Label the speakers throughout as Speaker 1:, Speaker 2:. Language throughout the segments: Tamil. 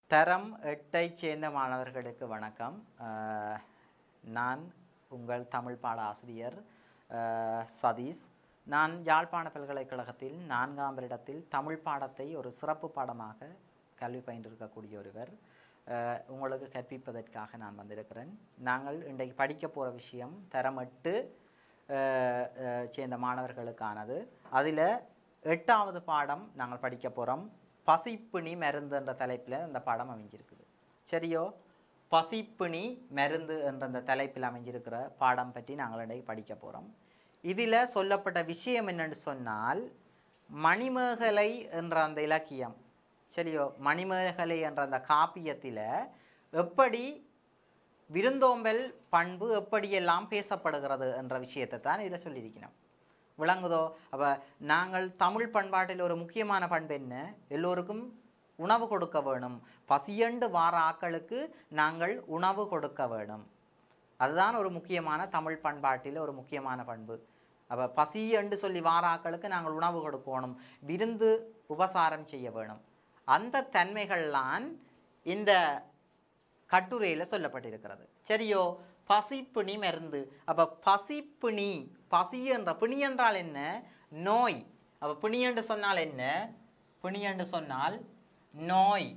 Speaker 1: தரம் எட்டைச் சேர்ந்த மாணவர்களுக்கு வணக்கம் அஹ், நான் உங்கள் தமிழ் பாட ஆசிரியர் அஹ், சதீஷ் நான் யாழ்ப்பாண பல்கலைக்கழகத்தில் நான்காம் வருடத்தில் தமிழ் பாடத்தை ஒரு சிறப்பு பாடமாக கல்வி பயின்றிருக்கக்கூடிய ஒருவர் அஹ், உங்களுக்கு கற்பிப்பதற்காக நான் வந்திருக்கிறேன் நாங்கள் இன்றைக்கு படிக்க போகிற விஷயம் தரம் எட்டு அஹ், அஹ், சேர்ந்த மாணவர்களுக்கானது அதில் எட்டாவது பாடம் நாங்கள் படிக்க போகிறோம் பசிப்பிணி மருந்து என்ற தலைப்பில் இந்த பாடம் அமைஞ்சிருக்குது சரியோ பசிப்பிணி மருந்து என்ற அந்த தலைப்பில் அமைஞ்சிருக்கிற பாடம் பற்றி நாங்கள் இன்றைக்கு படிக்க போகிறோம் இதில் சொல்லப்பட்ட விஷயம் என்னன்னு சொன்னால் மணிமேகலை என்ற அந்த இலக்கியம் சரியோ மணிமேகலை என்ற அந்த காப்பியத்தில் எப்படி விருந்தோம்பல் பண்பு எப்படியெல்லாம் பேசப்படுகிறது என்ற விஷயத்தை தான் இதில் சொல்லியிருக்கணும் விளங்குதோ அப்போ நாங்கள் தமிழ் பண்பாட்டில் ஒரு முக்கியமான பண்பு என்ன எல்லோருக்கும் உணவு கொடுக்க வேணும் பசியண்டு வார ஆக்களுக்கு நாங்கள் உணவு கொடுக்க வேணும் அதுதான் ஒரு முக்கியமான தமிழ் பண்பாட்டில் ஒரு முக்கியமான பண்பு அப்போ பசி என்று சொல்லி வார ஆக்களுக்கு நாங்கள் உணவு கொடுக்கணும் விருந்து உபசாரம் செய்ய வேணும் அந்த தன்மைகள்லாம் இந்த கட்டுரையில் சொல்லப்பட்டிருக்கிறது சரியோ பசிப்பிணி மருந்து அப்போ பசிப்பிணி பசி என்ற பிணி என்றால் என்ன நோய் அப்போ பிணி என்று சொன்னால் என்ன பிணி என்று சொன்னால் நோய்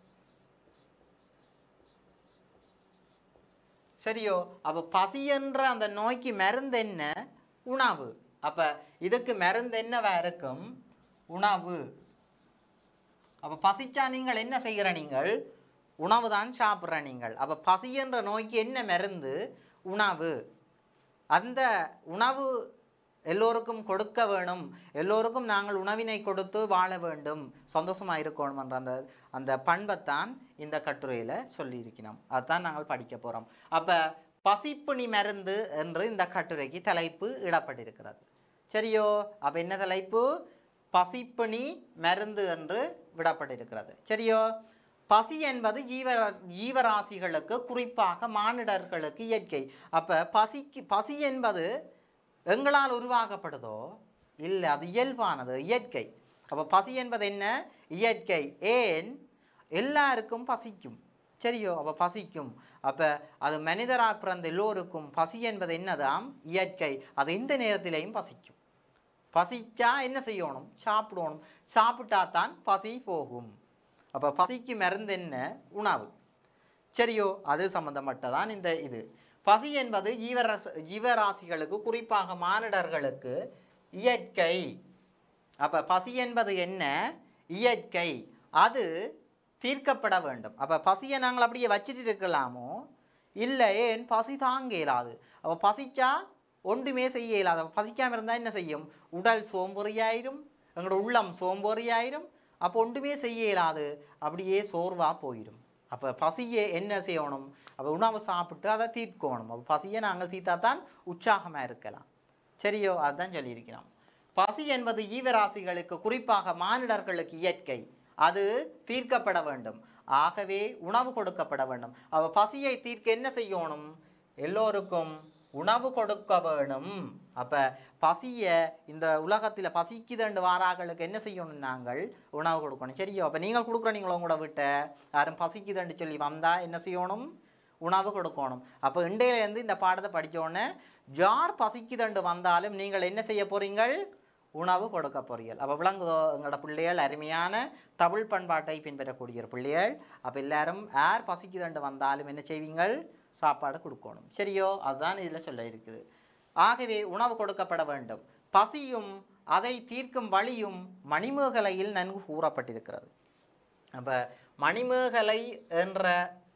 Speaker 1: சரியோ அப்போ பசி என்ற அந்த நோய்க்கு மருந்து என்ன உணவு அப்போ இதுக்கு மருந்து என்னவா இருக்கும் உணவு அப்போ பசிச்சா நீங்கள் என்ன செய்கிற நீங்கள் உணவு தான் சாப்பிட்ற நீங்கள் அப்போ பசி என்ற நோய்க்கு என்ன மருந்து உணவு அந்த உணவு எல்லோருக்கும் கொடுக்க வேணும் எல்லோருக்கும் நாங்கள் உணவினை கொடுத்து வாழ வேண்டும் சந்தோஷமாக இருக்கணும் என்ற அந்த அந்த பண்பைத்தான் இந்த கட்டுரையில் சொல்லியிருக்கிறோம் அதுதான் நாங்கள் படிக்க போகிறோம் அப்போ பசிப்பிணி மருந்து என்று இந்த கட்டுரைக்கு தலைப்பு இடப்பட்டிருக்கிறது சரியோ அப்போ என்ன தலைப்பு பசிப்பிணி மருந்து என்று விடப்பட்டிருக்கிறது சரியோ பசி என்பது ஜீவ ஜீவராசிகளுக்கு குறிப்பாக மானிடர்களுக்கு இயற்கை அப்போ பசிக்கு பசி என்பது எங்களால் உருவாக்கப்படுதோ இல்லை அது இயல்பானது இயற்கை அப்போ பசி என்பது என்ன இயற்கை ஏன் எல்லாருக்கும் பசிக்கும் சரியோ அப்போ பசிக்கும் அப்போ அது மனிதராக பிறந்த எல்லோருக்கும் பசி என்பது என்னதாம் இயற்கை அது எந்த நேரத்திலையும் பசிக்கும் பசிச்சா என்ன செய்யணும் சாப்பிடணும் சாப்பிட்டா தான் பசி போகும் அப்போ பசிக்கு மருந்து என்ன உணவு சரியோ அது சம்மந்தப்பட்டதான் இந்த இது பசி என்பது ஜீவராசி ஜீவராசிகளுக்கு குறிப்பாக மானிடர்களுக்கு இயற்கை அப்போ பசி என்பது என்ன இயற்கை அது தீர்க்கப்பட வேண்டும் அப்போ பசியை நாங்கள் அப்படியே வச்சுட்டு இருக்கலாமோ இல்லை ஏன் பசி தாங்க இயலாது அப்போ பசிச்சா ஒன்றுமே செய்ய இயலாது அப்போ பசிக்காமல் இருந்தால் என்ன செய்யும் உடல் சோம்பொறியாயிரும் எங்களோட உள்ளம் சோம்பொறியாயிரும் அப்போ ஒன்றுமே செய்ய இயலாது அப்படியே சோர்வாக போயிடும் அப்போ பசியை என்ன செய்யணும் அப்போ உணவு சாப்பிட்டு அதை தீர்க்கணும் அப்போ பசியை நாங்கள் தீர்த்தா தான் உற்சாகமாக இருக்கலாம் சரியோ அதுதான் சொல்லியிருக்கிறோம் பசி என்பது ஈவராசிகளுக்கு குறிப்பாக மானிடர்களுக்கு இயற்கை அது தீர்க்கப்பட வேண்டும் ஆகவே உணவு கொடுக்கப்பட வேண்டும் அவ பசியை தீர்க்க என்ன செய்யணும் எல்லோருக்கும் உணவு கொடுக்க வேணும் அப்போ பசியை இந்த உலகத்தில் பசிக்குதண்டு வாராக்களுக்கு என்ன செய்யணும் நாங்கள் உணவு கொடுக்கணும் சரியோ அப்போ நீங்கள் கொடுக்குற நீங்களும் கூட விட்ட யாரும் பசிக்குதுன்னு சொல்லி வந்தால் என்ன செய்யணும் உணவு கொடுக்கணும் அப்போ இண்டையிலேருந்து இந்த பாடத்தை படிச்ச உடனே யார் பசிக்குதண்டு வந்தாலும் நீங்கள் என்ன செய்ய போறீங்கள் உணவு கொடுக்க போறீர்கள் அப்போ விளங்குதோ எங்களோட பிள்ளைகள் அருமையான தமிழ் பண்பாட்டை பின்பற்றக்கூடிய ஒரு பிள்ளைகள் அப்போ எல்லாரும் யார் பசிக்குதண்டு வந்தாலும் என்ன செய்வீங்கள் சாப்பாடு கொடுக்கணும் சரியோ அதுதான் இதில் சொல்ல இருக்குது ஆகவே உணவு கொடுக்கப்பட வேண்டும் பசியும் அதை தீர்க்கும் வழியும் மணிமேகலையில் நன்கு கூறப்பட்டிருக்கிறது அப்போ மணிமேகலை என்ற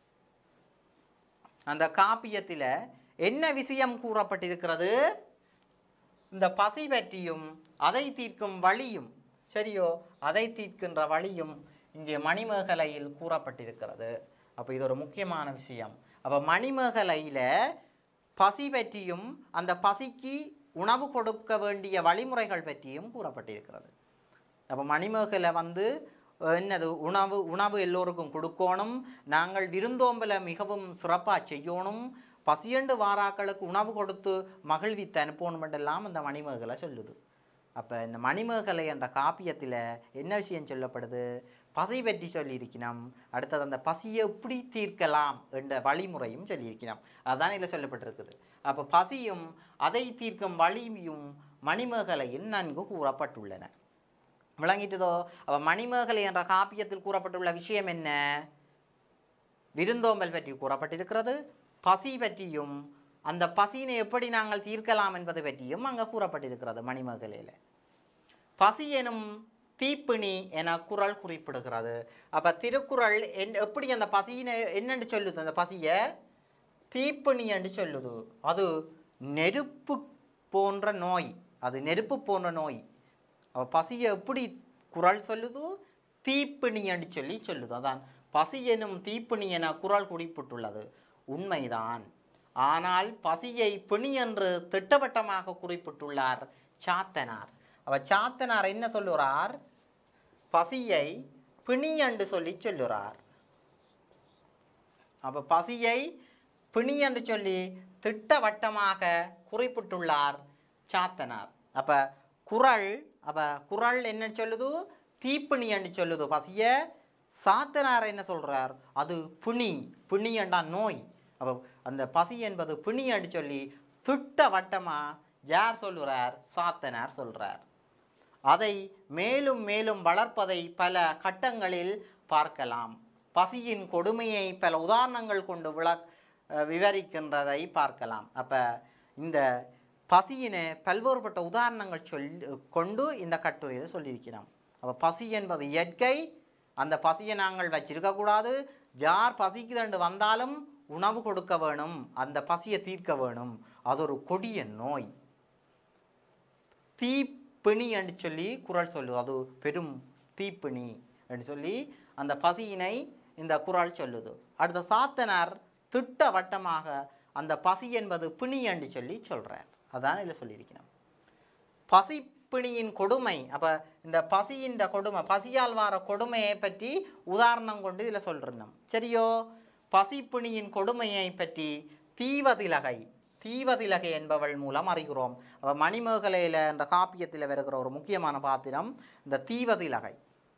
Speaker 1: அந்த காப்பியத்தில் என்ன விஷயம் கூறப்பட்டிருக்கிறது இந்த பசி பற்றியும் அதை தீர்க்கும் வழியும் சரியோ அதை தீர்க்கின்ற வழியும் இங்கே மணிமேகலையில் கூறப்பட்டிருக்கிறது அப்போ இது ஒரு முக்கியமான விஷயம் அப்போ மணிமேகலையில் பசி பற்றியும் அந்த பசிக்கு உணவு கொடுக்க வேண்டிய வழிமுறைகள் பற்றியும் கூறப்பட்டிருக்கிறது அப்போ மணிமேகலை வந்து அஹ், என்னது உணவு உணவு எல்லோருக்கும் கொடுக்கணும் நாங்கள் விருந்தோம்பலை மிகவும் சிறப்பாக செய்யணும் பசியண்டு வாராக்களுக்கு உணவு கொடுத்து மகிழ்வித்து அனுப்பணுமென்றெல்லாம் இந்த மணிமேகலை சொல்லுது அப்போ இந்த மணிமேகலை என்ற காப்பியத்தில் என்ன விஷயம் சொல்லப்படுது பசி பற்றி சொல்லியிருக்கிறோம் அடுத்தது அந்த பசியை எப்படி தீர்க்கலாம் என்ற வழிமுறையும் சொல்லியிருக்கிறோம் அதுதான் இதில் சொல்லப்பட்டிருக்குது அப்போ பசியும் அதை தீர்க்கும் வழியும் மணிமேகலையில் நன்கு கூறப்பட்டுள்ளன விளங்கிட்டதோ அப்போ மணிமேகலை என்ற காப்பியத்தில் கூறப்பட்டுள்ள விஷயம் என்ன விருந்தோம்பல் பற்றி கூறப்பட்டிருக்கிறது பசி பற்றியும் அந்த பசியினை எப்படி நாங்கள் தீர்க்கலாம் என்பது பற்றியும் அங்கே கூறப்பட்டிருக்கிறது மணிமேகலையில் பசி எனும் தீப்பிணி என குறள் குறிப்பிடுகிறது அப்போ திருக்குறள் என் எப்படி அந்த பசியினை என்னென்று சொல்லுது அந்த பசியை தீப்பிணி என்று சொல்லுது அது நெருப்பு போன்ற நோய் அது நெருப்பு போன்ற நோய் அப்ப பசியை எப்படி குறள் சொல்லுது தீப்பிணி என்று சொல்லி சொல்லுது அதான் பசி எனும் தீப்பிணி என குறள் குறிப்பிட்டுள்ளது உண்மைதான் ஆனால் பசியை பிணி என்று திட்டவட்டமாக குறிப்பிட்டுள்ளார் சாத்தனார் அவ சாத்தனார் என்ன சொல்லுறார் பசியை பிணி என்று சொல்லி சொல்லுறார் அப்ப பசியை பிணி என்று சொல்லி திட்டவட்டமாக குறிப்பிட்டுள்ளார் சாத்தனார் அப்ப குறள் அப்ப குறள் என்ன சொல்லுது தீப்பிணி என்று சொல்லுது பசிய சாத்தனார் என்ன சொல்றார் அது பிணி பிணி என்றா நோய் அப்ப அந்த பசி என்பது பிணி என்று சொல்லி திட்டவட்டமா யார் சொல்லுறார் சாத்தனார் சொல்றார் அதை மேலும் மேலும் வளர்ப்பதை பல கட்டங்களில் பார்க்கலாம் பசியின் கொடுமையை பல உதாரணங்கள் கொண்டு விளக் அஹ் விவரிக்கின்றதை பார்க்கலாம் அப்போ இந்த பசியினை பல்வேறுபட்ட உதாரணங்கள் சொல் கொண்டு இந்த கட்டுரையில் சொல்லியிருக்கிறோம் அப்போ பசி என்பது இயற்கை அந்த பசியை நாங்கள் வச்சிருக்கக்கூடாது யார் பசிக்குதண்டு வந்தாலும் உணவு கொடுக்க வேணும் அந்த பசியை தீர்க்க வேணும் அது ஒரு கொடிய நோய் தீப்பிணி என்று சொல்லி குறள் சொல்லுது அது பெரும் தீப்பிணி என்று சொல்லி அந்த பசியினை இந்த குறள் சொல்லுது அடுத்த சாத்தனார் திட்டவட்டமாக அந்த பசி என்பது பிணி என்று சொல்லி சொல்கிறார் அதான் இதில் சொல்லியிருக்கிறோம் பசிப்பிணியின் கொடுமை அப்போ இந்த பசியின் கொடுமை பசியால் வார கொடுமையை பற்றி உதாரணம் கொண்டு இதில் சொல்கிறோம் சரியோ பசிப்பிணியின் கொடுமையை பற்றி தீவதிலகை தீவதிலகை என்பவள் மூலம் அறிகிறோம் அப்போ மணிமேகலையில் என்ற காப்பியத்தில் வருகிற ஒரு முக்கியமான பாத்திரம் இந்த தீவதிலகை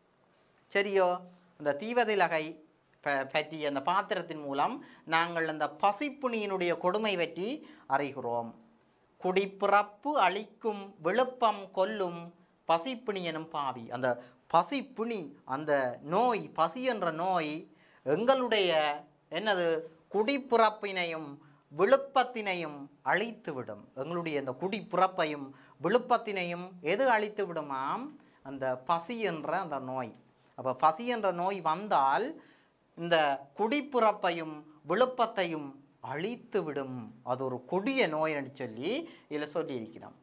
Speaker 1: சரியோ இந்த தீவதிலகை ப பற்றி அந்த பாத்திரத்தின் மூலம் நாங்கள் அந்த பசிப்புணியினுடைய கொடுமை பற்றி அறிகிறோம் குடிப்பிறப்பு அழிக்கும் விழுப்பம் கொல்லும் பசிப்பிணி எனும் பாவி அந்த பசிப்பிணி அந்த நோய் பசி என்ற நோய் எங்களுடைய என்னது குடிப்பிறப்பினையும் விழுப்பத்தினையும் அழித்துவிடும் எங்களுடைய இந்த குடிப்பிறப்பையும் விழுப்பத்தினையும் எது அழித்து விடுமாம் அந்த பசி என்ற அந்த நோய் அப்போ பசி என்ற நோய் வந்தால் இந்த குடிப்பிறப்பையும் விழுப்பத்தையும் அழித்து விடும் அது ஒரு கொடிய நோய் என்று சொல்லி இதில் சொல்லியிருக்கிறோம்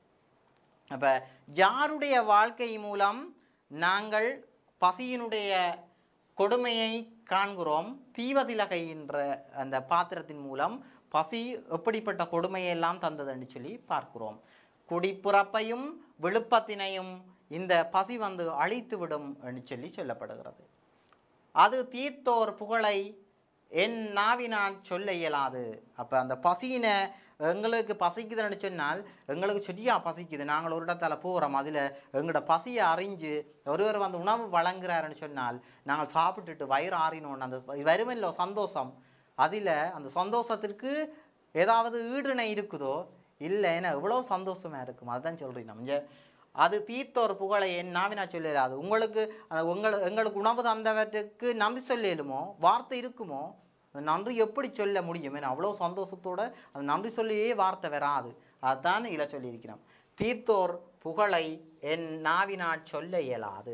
Speaker 1: அப்போ யாருடைய வாழ்க்கை மூலம் நாங்கள் பசியினுடைய கொடுமையை காண்கிறோம் தீவதிலகை என்ற அந்த பாத்திரத்தின் மூலம் பசி எப்படிப்பட்ட கொடுமையெல்லாம் தந்ததுன்னு சொல்லி பார்க்கிறோம் குடிப்பிறப்பையும் விழுப்பத்தினையும் இந்த பசி வந்து அழித்து விடும் என்று சொல்லி சொல்லப்படுகிறது அது தீர்த்தோர் புகழை என் நாவினால் சொல்ல இயலாது அப்போ அந்த பசியினை எங்களுக்கு பசிக்குதுன்னு சொன்னால் எங்களுக்கு சரியா பசிக்குது நாங்கள் ஒரு இடத்துல போகிறோம் அதில் எங்களோட பசியை அறிஞ்சு ஒருவர் வந்து உணவு வழங்குறாருன்னு சொன்னால் நாங்கள் சாப்பிட்டுட்டு வயிறு ஆறினோன்னு அந்த வருமில்லோ சந்தோஷம் அதில் அந்த சந்தோஷத்திற்கு ஏதாவது ஈடுணை இருக்குதோ இல்லை ஏன்னா எவ்வளோ சந்தோஷமாக இருக்கும் அதுதான் சொல்கிறேன் நம்ம இங்க அது தீர்த்தோர் புகழை என் நாவினா சொல்லலாது உங்களுக்கு அந்த உங்கள் எங்களுக்கு உணவு தந்தவற்றுக்கு நன்றி சொல்லலுமோ வார்த்தை இருக்குமோ அந்த நன்றி எப்படி சொல்ல முடியும் ஏன்னா அவ்வளோ சந்தோஷத்தோட அந்த நன்றி சொல்லியே வார்த்தை வராது அதுதான் இதில் சொல்லியிருக்கிறோம் தீர்த்தோர் புகழை என் நாவினால் சொல்ல இயலாது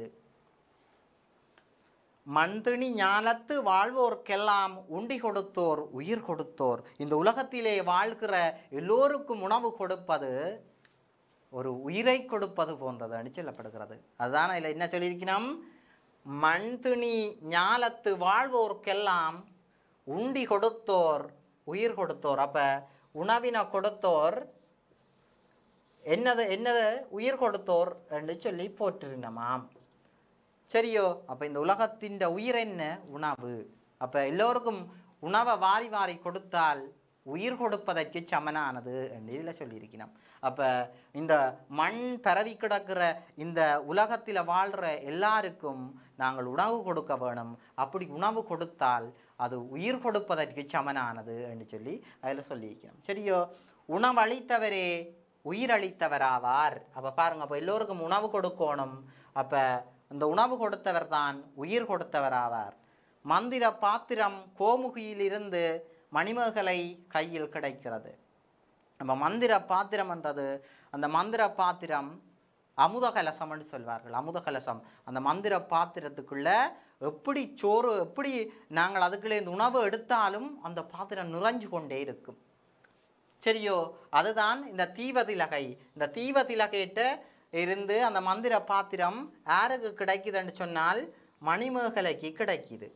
Speaker 1: மண்திணி ஞாலத்து வாழ்வோர்க்கெல்லாம் உண்டி கொடுத்தோர் உயிர் கொடுத்தோர் இந்த உலகத்திலே வாழ்கிற எல்லோருக்கும் உணவு கொடுப்பது ஒரு உயிரை கொடுப்பது போன்றதுன்னு சொல்லப்படுகிறது அதுதான் இதில் என்ன சொல்லியிருக்கிறோம் மண் திணி ஞாலத்து வாழ்வோர்க்கெல்லாம் உண்டி கொடுத்தோர் உயிர் கொடுத்தோர் அப்போ உணவினை கொடுத்தோர் என்னது என்னது உயிர் கொடுத்தோர் என்று சொல்லி போற்றினமாம் சரியோ அப்போ இந்த உலகத்தின் உயிர் என்ன உணவு அப்போ எல்லோருக்கும் உணவை வாரி வாரி கொடுத்தால் உயிர் கொடுப்பதற்கு சமனானது என்று இதில் சொல்லியிருக்கிறோம் அப்போ இந்த மண் பரவி கிடக்கிற இந்த உலகத்தில் வாழ்கிற எல்லாருக்கும் நாங்கள் உணவு கொடுக்க வேணும் அப்படி உணவு கொடுத்தால் அது உயிர் கொடுப்பதற்கு சமனானது என்று சொல்லி அதில் சொல்லியிருக்கிறோம் சரியோ உணவளித்தவரே உயிரளித்தவராவார் அப்போ பாருங்க அப்போ எல்லோருக்கும் உணவு கொடுக்கணும் அப்போ இந்த உணவு கொடுத்தவர் தான் உயிர் கொடுத்தவராவார் மந்திர பாத்திரம் கோமுகியிலிருந்து மணிமேகலை கையில் கிடைக்கிறது நம்ம மந்திர பாத்திரம்ன்றது அந்த மந்திர பாத்திரம் அமுத கலசம்னு சொல்வார்கள் அமுத கலசம் அந்த மந்திர பாத்திரத்துக்குள்ள எப்படி சோறு எப்படி நாங்கள் அதுக்குள்ளே இந்த உணவு எடுத்தாலும் அந்த பாத்திரம் நிறைஞ்சு கொண்டே இருக்கும் சரியோ அதுதான் இந்த தீவதிலகை இந்த தீவதிலகையிட்ட இருந்து அந்த மந்திர பாத்திரம் யாருக்கு கிடைக்குதுன்னு சொன்னால் மணிமேகலைக்கு கிடைக்குது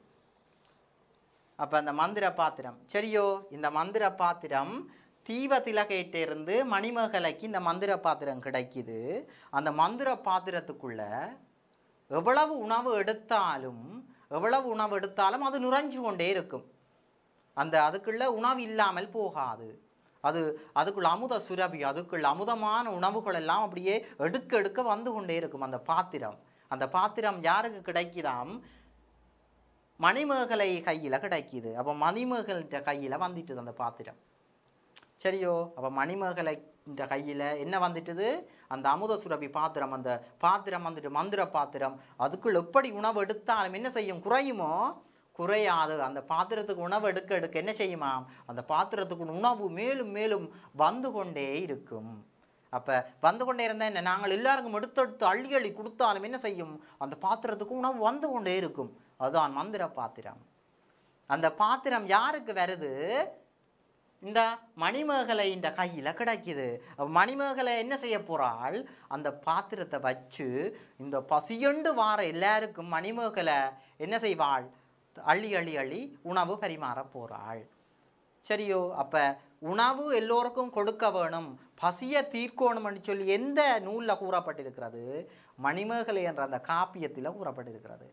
Speaker 1: அப்போ அந்த மந்திர பாத்திரம் சரியோ இந்த மந்திர பாத்திரம் தீவதிலகையிட்ட இருந்து மணிமேகலைக்கு இந்த மந்திர பாத்திரம் கிடைக்குது அந்த மந்திர பாத்திரத்துக்குள்ள எவ்வளவு உணவு எடுத்தாலும் எவ்வளவு உணவு எடுத்தாலும் அது நிறைஞ்சு கொண்டே இருக்கும் அந்த அதுக்குள்ள உணவு இல்லாமல் போகாது அது அதுக்குள்ள அமுத சுரபி அதுக்குள்ள அமுதமான உணவுகள் எல்லாம் அப்படியே எடுக்க எடுக்க வந்து கொண்டே இருக்கும் அந்த பாத்திரம் அந்த பாத்திரம் யாருக்கு கிடைக்குதாம் மணிமேகலை கையில் கிடைக்குது அப்போ மணிமேகலைன்ற கையில் வந்துட்டுது அந்த பாத்திரம் சரியோ அப்போ மணிமேகலைன்ற கையில் என்ன வந்துட்டுது அந்த அமுத சுரபி பாத்திரம் அந்த பாத்திரம் வந்துட்டு மந்திர பாத்திரம் அதுக்குள் எப்படி உணவு எடுத்தாலும் என்ன செய்யும் குறையுமோ குறையாது அந்த பாத்திரத்துக்கு உணவு எடுக்க எடுக்க என்ன செய்யுமாம் அந்த பாத்திரத்துக்கு உணவு மேலும் மேலும் வந்து கொண்டே இருக்கும் அப்போ வந்து கொண்டே இருந்தால் என்ன நாங்கள் எல்லாருக்கும் எடுத்தெடுத்து அள்ளி அள்ளி கொடுத்தாலும் என்ன செய்யும் அந்த பாத்திரத்துக்கு உணவு வந்து கொண்டே இருக்கும் அதுதான் மந்திர பாத்திரம் அந்த பாத்திரம் யாருக்கு வருது இந்த மணிமேகலை இந்த கையில் கிடைக்குது அப்ப மணிமேகலை என்ன செய்ய போறாள் அந்த பாத்திரத்தை வச்சு இந்த பசியண்டு வார எல்லாருக்கும் மணிமேகலை என்ன செய்வாள் அள்ளி அள்ளி அள்ளி உணவு பரிமாற போறாள் சரியோ அப்போ உணவு எல்லோருக்கும் கொடுக்க வேணும் பசியை தீர்க்கணும்னு சொல்லி எந்த நூலில் கூறப்பட்டிருக்கிறது மணிமேகலை என்ற அந்த காப்பியத்தில் கூறப்பட்டிருக்கிறது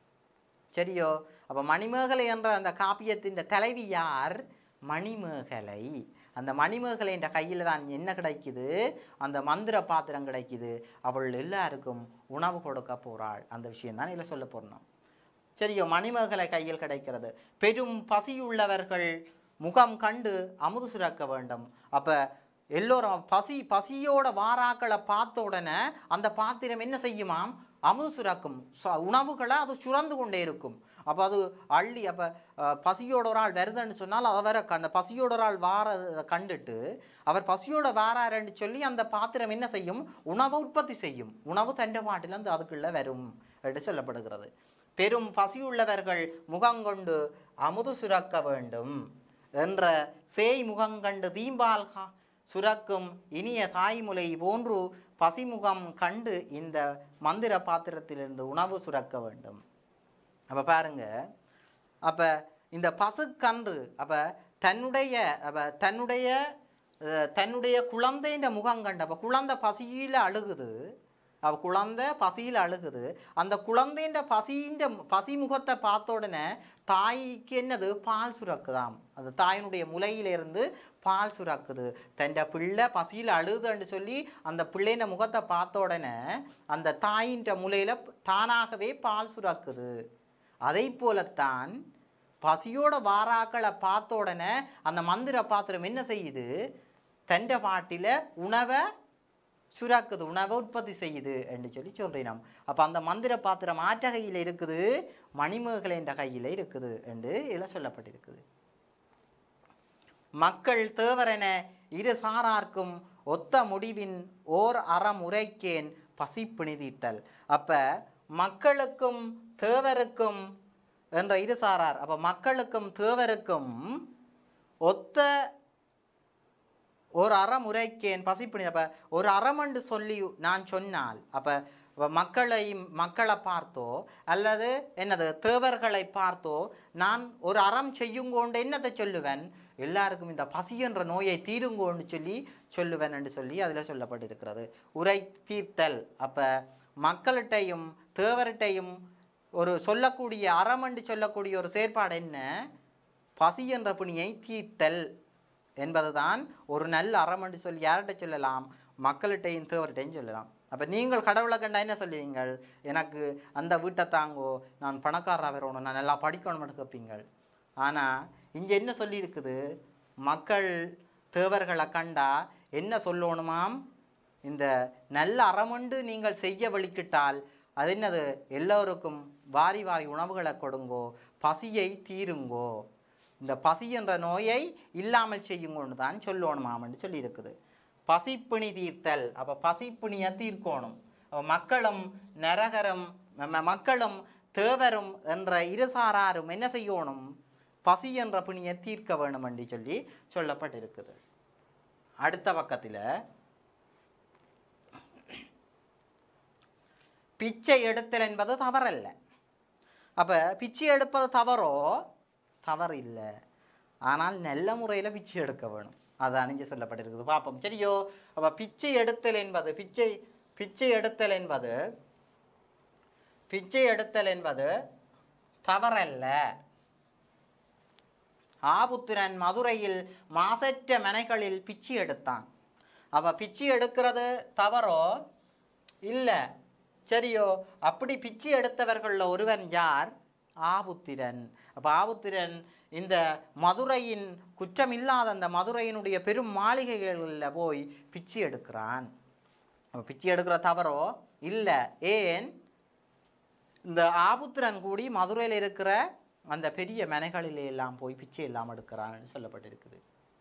Speaker 1: சரியோ அப்போ மணிமேகலை என்ற அந்த காப்பியத்தின் தலைவி யார் மணிமேகலை அந்த மணிமேகலை என்ற கையில் தான் என்ன கிடைக்குது அந்த மந்திர பாத்திரம் கிடைக்குது அவள் எல்லாருக்கும் உணவு கொடுக்க போறாள் அந்த விஷயம் தான் இதில் சொல்ல போறோம் சரியோ மணிமேகலை கையில் கிடைக்கிறது பெரும் பசியுள்ளவர்கள் முகம் கண்டு அமுது சுரக்க வேண்டும் அப்போ எல்லோரும் பசி பசியோட வாராக்களை பார்த்த உடனே அந்த பாத்திரம் என்ன செய்யுமாம் அமுது சுரக்கும் ச- உணவுகளை அது சுரந்து கொண்டே இருக்கும் அப்போ அது அள்ளி அப்போ பசியோட ஒரு ஆள் வருதுன்னு சொன்னால் அதை வேற அந்த பசியோட ஒரு ஆள் வார கண்டுட்டு அவர் பசியோட வாராருன்னு சொல்லி அந்த பாத்திரம் என்ன செய்யும் உணவை உற்பத்தி செய்யும் உணவு தண்டை பாட்டிலேருந்து அதுக்குள்ளே வரும் என்று சொல்லப்படுகிறது பெரும் பசியுள்ளவர்கள் முகங்கொண்டு அமுது சுரக்க வேண்டும் என்ற சேய் முகங்கண்டு தீம்பால் கா- சுரக்கும் இனிய தாய்முலை போன்று பசிமுகம் கண்டு இந்த மந்திர பாத்திரத்திலிருந்து உணவு சுரக்க வேண்டும் அப்போ பாருங்க அப்போ இந்த பசுக்கன்று அப்போ தன்னுடைய அப்போ தன்னுடைய அஹ், தன்னுடைய குழந்தைன்ற முகம் கண்டு அப்போ குழந்தை பசியில் அழுகுது அவ குழந்தை பசியில் அழுகுது அந்த குழந்தைன்ற பசின்ற பசி முகத்தை பார்த்த உடனே தாய்க்கு என்னது பால் சுரக்குதாம் அந்த தாயினுடைய முலையிலிருந்து பால் சுரக்குது தன் பிள்ளை பசியில் அழுதுன்னு சொல்லி அந்த பிள்ளைன்ற முகத்தை பார்த்த உடனே அந்த தாயின்ற முலையில் தானாகவே பால் சுரக்குது அதை போலத்தான் பசியோட வாராக்களை பார்த்த உடனே அந்த மந்திர பாத்திரம் என்ன செய்யுது தண்ட பாட்டில உணவை சுராக்குது உணவை உற்பத்தி செய்யுது என்று சொல்லி சொல்றேன் நாம் அப்போ அந்த மந்திர பாத்திரம் ஆற்ற கையில் இருக்குது மணிமேகலை என்ற கையில் இருக்குது என்று இதில் சொல்லப்பட்டிருக்குது மக்கள் தேவரென இரு சாரார்க்கும் ஒத்த முடிவின் ஓர் அறம் உரைக்கேன் பசிப்பிணிதித்தல் அப்ப மக்களுக்கும் தேவருக்கும் என்ற இரு சாரார் அப்ப மக்களுக்கும் தேவருக்கும் ஒத்த ஒரு அறம் உரைக்கேன் பசிப்பிணி அப்போ ஒரு அறம் என்று சொல்லி நான் சொன்னால் அப்போ மக்களை மக்களை பார்த்தோ அல்லது என்னது தேவர்களை பார்த்தோ நான் ஒரு அறம் செய்யுங்கோண்டு என்னத்தை சொல்லுவேன் எல்லாருக்கும் இந்த பசி என்ற நோயை தீருங்கோன்னு சொல்லி சொல்லுவேன் என்று சொல்லி அதில் சொல்லப்பட்டிருக்கிறது உரை தீர்த்தல் அப்போ மக்கள்கிட்டையும் தேவர்கிட்டையும் ஒரு சொல்லக்கூடிய அறம் என்று சொல்லக்கூடிய ஒரு செயற்பாடு என்ன பசி என்ற பிணியை தீர்த்தல் என்பதுதான் ஒரு நல்ல அறம் என்று சொல்லி யார்கிட்ட சொல்லலாம் மக்கள்கிட்டையும் தேவர்கிட்டையும் சொல்லலாம் அப்போ நீங்கள் கடவுளை கண்டா என்ன சொல்லுவீங்கள் எனக்கு அந்த வீட்டை தாங்கோ நான் பணக்காரராக வரணும் நான் நல்லா படிக்கணும்னு கேட்பீங்கள் ஆனால் இங்கே என்ன சொல்லியிருக்குது மக்கள் தேவர்களை கண்டா என்ன சொல்லணுமாம் இந்த நல்ல அறமண்டு நீங்கள் செய்ய வழிக்கிட்டால் அது என்னது எல்லோருக்கும் வாரி வாரி உணவுகளை கொடுங்கோ பசியை தீருங்கோ இந்த பசி என்ற நோயை இல்லாமல் செய்யுங்கன்னு தான் சொல்லணுமாம்னு சொல்லியிருக்குது பசிப்பிணி தீர்த்தல் அப்போ பசிப்பிணியை தீர்க்கணும் அப்ப மக்களும் நரகரும் ம- ம- மக்களும் தேவரும் என்ற இருசாராரும் என்ன செய்யணும் பசி என்ற பிணியை தீர்க்க வேணும் என்று சொல்லி சொல்லப்பட்டிருக்குது அடுத்த பக்கத்தில் பிச்சை எடுத்தல் என்பது தவறல்ல அப்போ பிச்சை எடுப்பது தவறோ தவறு இல்லை ஆனால் நல்ல முறையில் பிச்சை எடுக்க வேணும் அதான் இங்கே சொல்லப்பட்டிருக்குது பார்ப்போம் சரியோ அப்போ பிச்சை எடுத்தல் என்பது பிச்சை பிச்சை எடுத்தல் என்பது பிச்சை எடுத்தல் என்பது தவறல்ல ஆபுத்திரன் மதுரையில் மாசற்ற மனைகளில் பிச்சை எடுத்தான் அவ பிச்சை எடுக்கிறது தவறோ இல்லை சரியோ அப்படி பிச்சை எடுத்தவர்களில் ஒருவன் யார் ஆபுத்திரன் அப்போ ஆபுத்திரன் இந்த மதுரையின் குற்றமில்லாத அந்த மதுரையினுடைய பெரும் மாளிகைகளில் போய் பிச்சை எடுக்கிறான் அப்ப பிச்சை எடுக்கிற தவறோ இல்லை ஏன் இந்த ஆபுத்திரன் கூடி மதுரையில் இருக்கிற அந்த பெரிய மனைகளிலே எல்லாம் போய் பிச்சை எல்லாம் எடுக்கிறான்னு சொல்லப்பட்டிருக்குது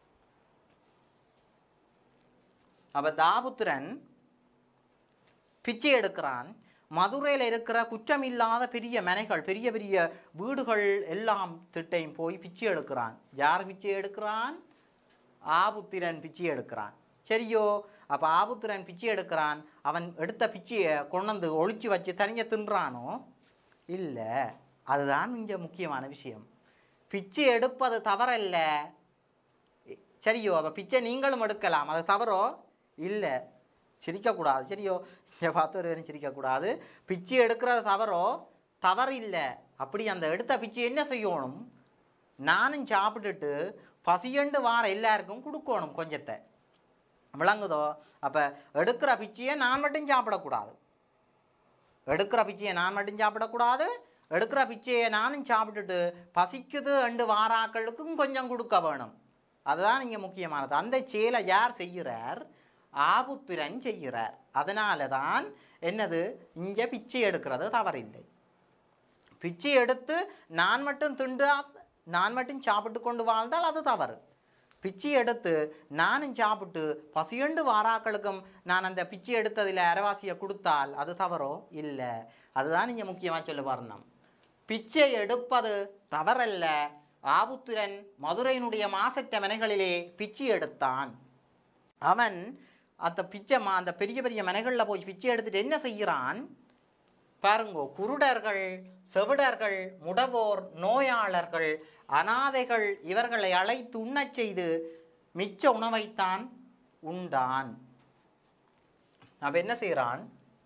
Speaker 1: அப்ப தாபுத்திரன் பிச்சை எடுக்கிறான் மதுரையில் இருக்கிற குற்றமில்லாத பெரிய மனைகள் பெரிய பெரிய வீடுகள் எல்லாம் திட்டையும் போய் பிச்சை எடுக்கிறான் யார் பிச்சை எடுக்கிறான் ஆபுத்திரன் பிச்சை எடுக்கிறான் சரியோ அப்போ ஆபுத்திரன் பிச்சை எடுக்கிறான் அவன் எடுத்த பிச்சையை கொண்டு வந்து ஒழிச்சு வச்சு தனியாக தின்றானோ இல்லை அதுதான் இங்கே முக்கியமான விஷயம் பிச்சை எடுப்பது தவறல்ல சரியோ அப்போ பிச்சை நீங்களும் எடுக்கலாம் அது தவறோ இல்லை சிரிக்கக்கூடாது சரியோ இங்கே பார்த்து ஒரு வரையும் சிரிக்கக்கூடாது பிச்சை எடுக்கிறது தவறோ தவறு இல்லை அப்படி அந்த எடுத்த பிச்சை என்ன செய்யணும் நானும் சாப்பிட்டுட்டு பசியண்டு வார எல்லாருக்கும் கொடுக்கணும் கொஞ்சத்தை விளங்குதோ அப்போ எடுக்கிற பிச்சையை நான் மட்டும் சாப்பிடக்கூடாது எடுக்கிற பிச்சையை நான் மட்டும் சாப்பிடக்கூடாது எடுக்கிற பிச்சையை நானும் சாப்பிட்டுட்டு பசிக்குது அண்டு வாராக்களுக்கும் கொஞ்சம் கொடுக்க வேணும் அதுதான் இங்கே முக்கியமானது அந்த செயலை யார் செய்கிறார் ஆபுத்திரன் செய்கிறார் அதனால தான் என்னது இங்கே பிச்சை எடுக்கிறது தவறில்லை பிச்சை எடுத்து நான் மட்டும் திண்டா நான் மட்டும் சாப்பிட்டு கொண்டு வாழ்ந்தால் அது தவறு பிச்சை எடுத்து நானும் சாப்பிட்டு பசியண்டு வாராக்களுக்கும் நான் அந்த பிச்சை எடுத்ததில் அரைவாசியை கொடுத்தால் அது தவறோ இல்லை அதுதான் இங்கே முக்கியமாக சொல்ல வரணும் பிச்சை எடுப்பது தவறல்ல ஆபுத்திரன் மதுரையினுடைய மாசற்ற மனைகளிலே பிச்சை எடுத்தான் அவன் அந்த பிச்சை மா அந்த பெரிய பெரிய மனைகளில் போய் பிச்சை எடுத்துட்டு என்ன செய்கிறான் பாருங்கோ குருடர்கள் செவிடர்கள் முடவோர் நோயாளர்கள் அனாதைகள் இவர்களை அழைத்து உண்ணச் செய்து மிச்ச உணவைத்தான் உண்டான் அப்ப என்ன செய்கிறான்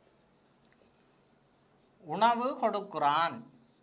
Speaker 1: உணவு கொடுக்கிறான்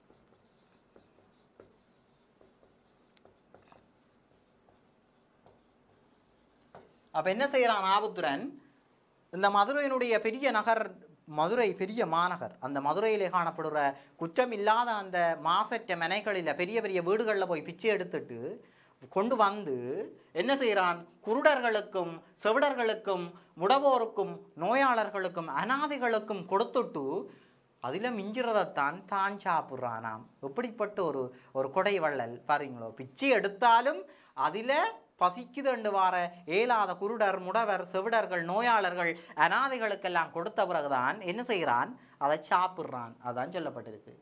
Speaker 1: அப்ப என்ன செய்கிறான் ஆபுத்திரன் இந்த மதுரையினுடைய பெரிய நகர் மதுரை பெரிய மாநகர் அந்த மதுரையிலே காணப்படுற குற்றமில்லாத அந்த மாசற்ற மனைகளில் பெரிய பெரிய வீடுகளில் போய் பிச்சை எடுத்துட்டு கொண்டு வந்து என்ன செய்கிறான் குருடர்களுக்கும் செவிடர்களுக்கும் முடவோருக்கும் நோயாளர்களுக்கும் அனாதைகளுக்கும் கொடுத்துட்டு அதில் மிஞ்சுறதைத்தான் தான் சாப்பிட்றானாம் எப்படிப்பட்ட ஒரு ஒரு கொடை வள்ளல் பாருங்களோ பிச்சை எடுத்தாலும் அதில் பசிக்குதுண்டு வார ஏலாத குருடர் முடவர் செவிடர்கள் நோயாளர்கள் அனாதைகளுக்கெல்லாம் கொடுத்த பிறகுதான் என்ன செய்கிறான் அதை சாப்பிட்றான் அதான் சொல்லப்பட்டிருக்கு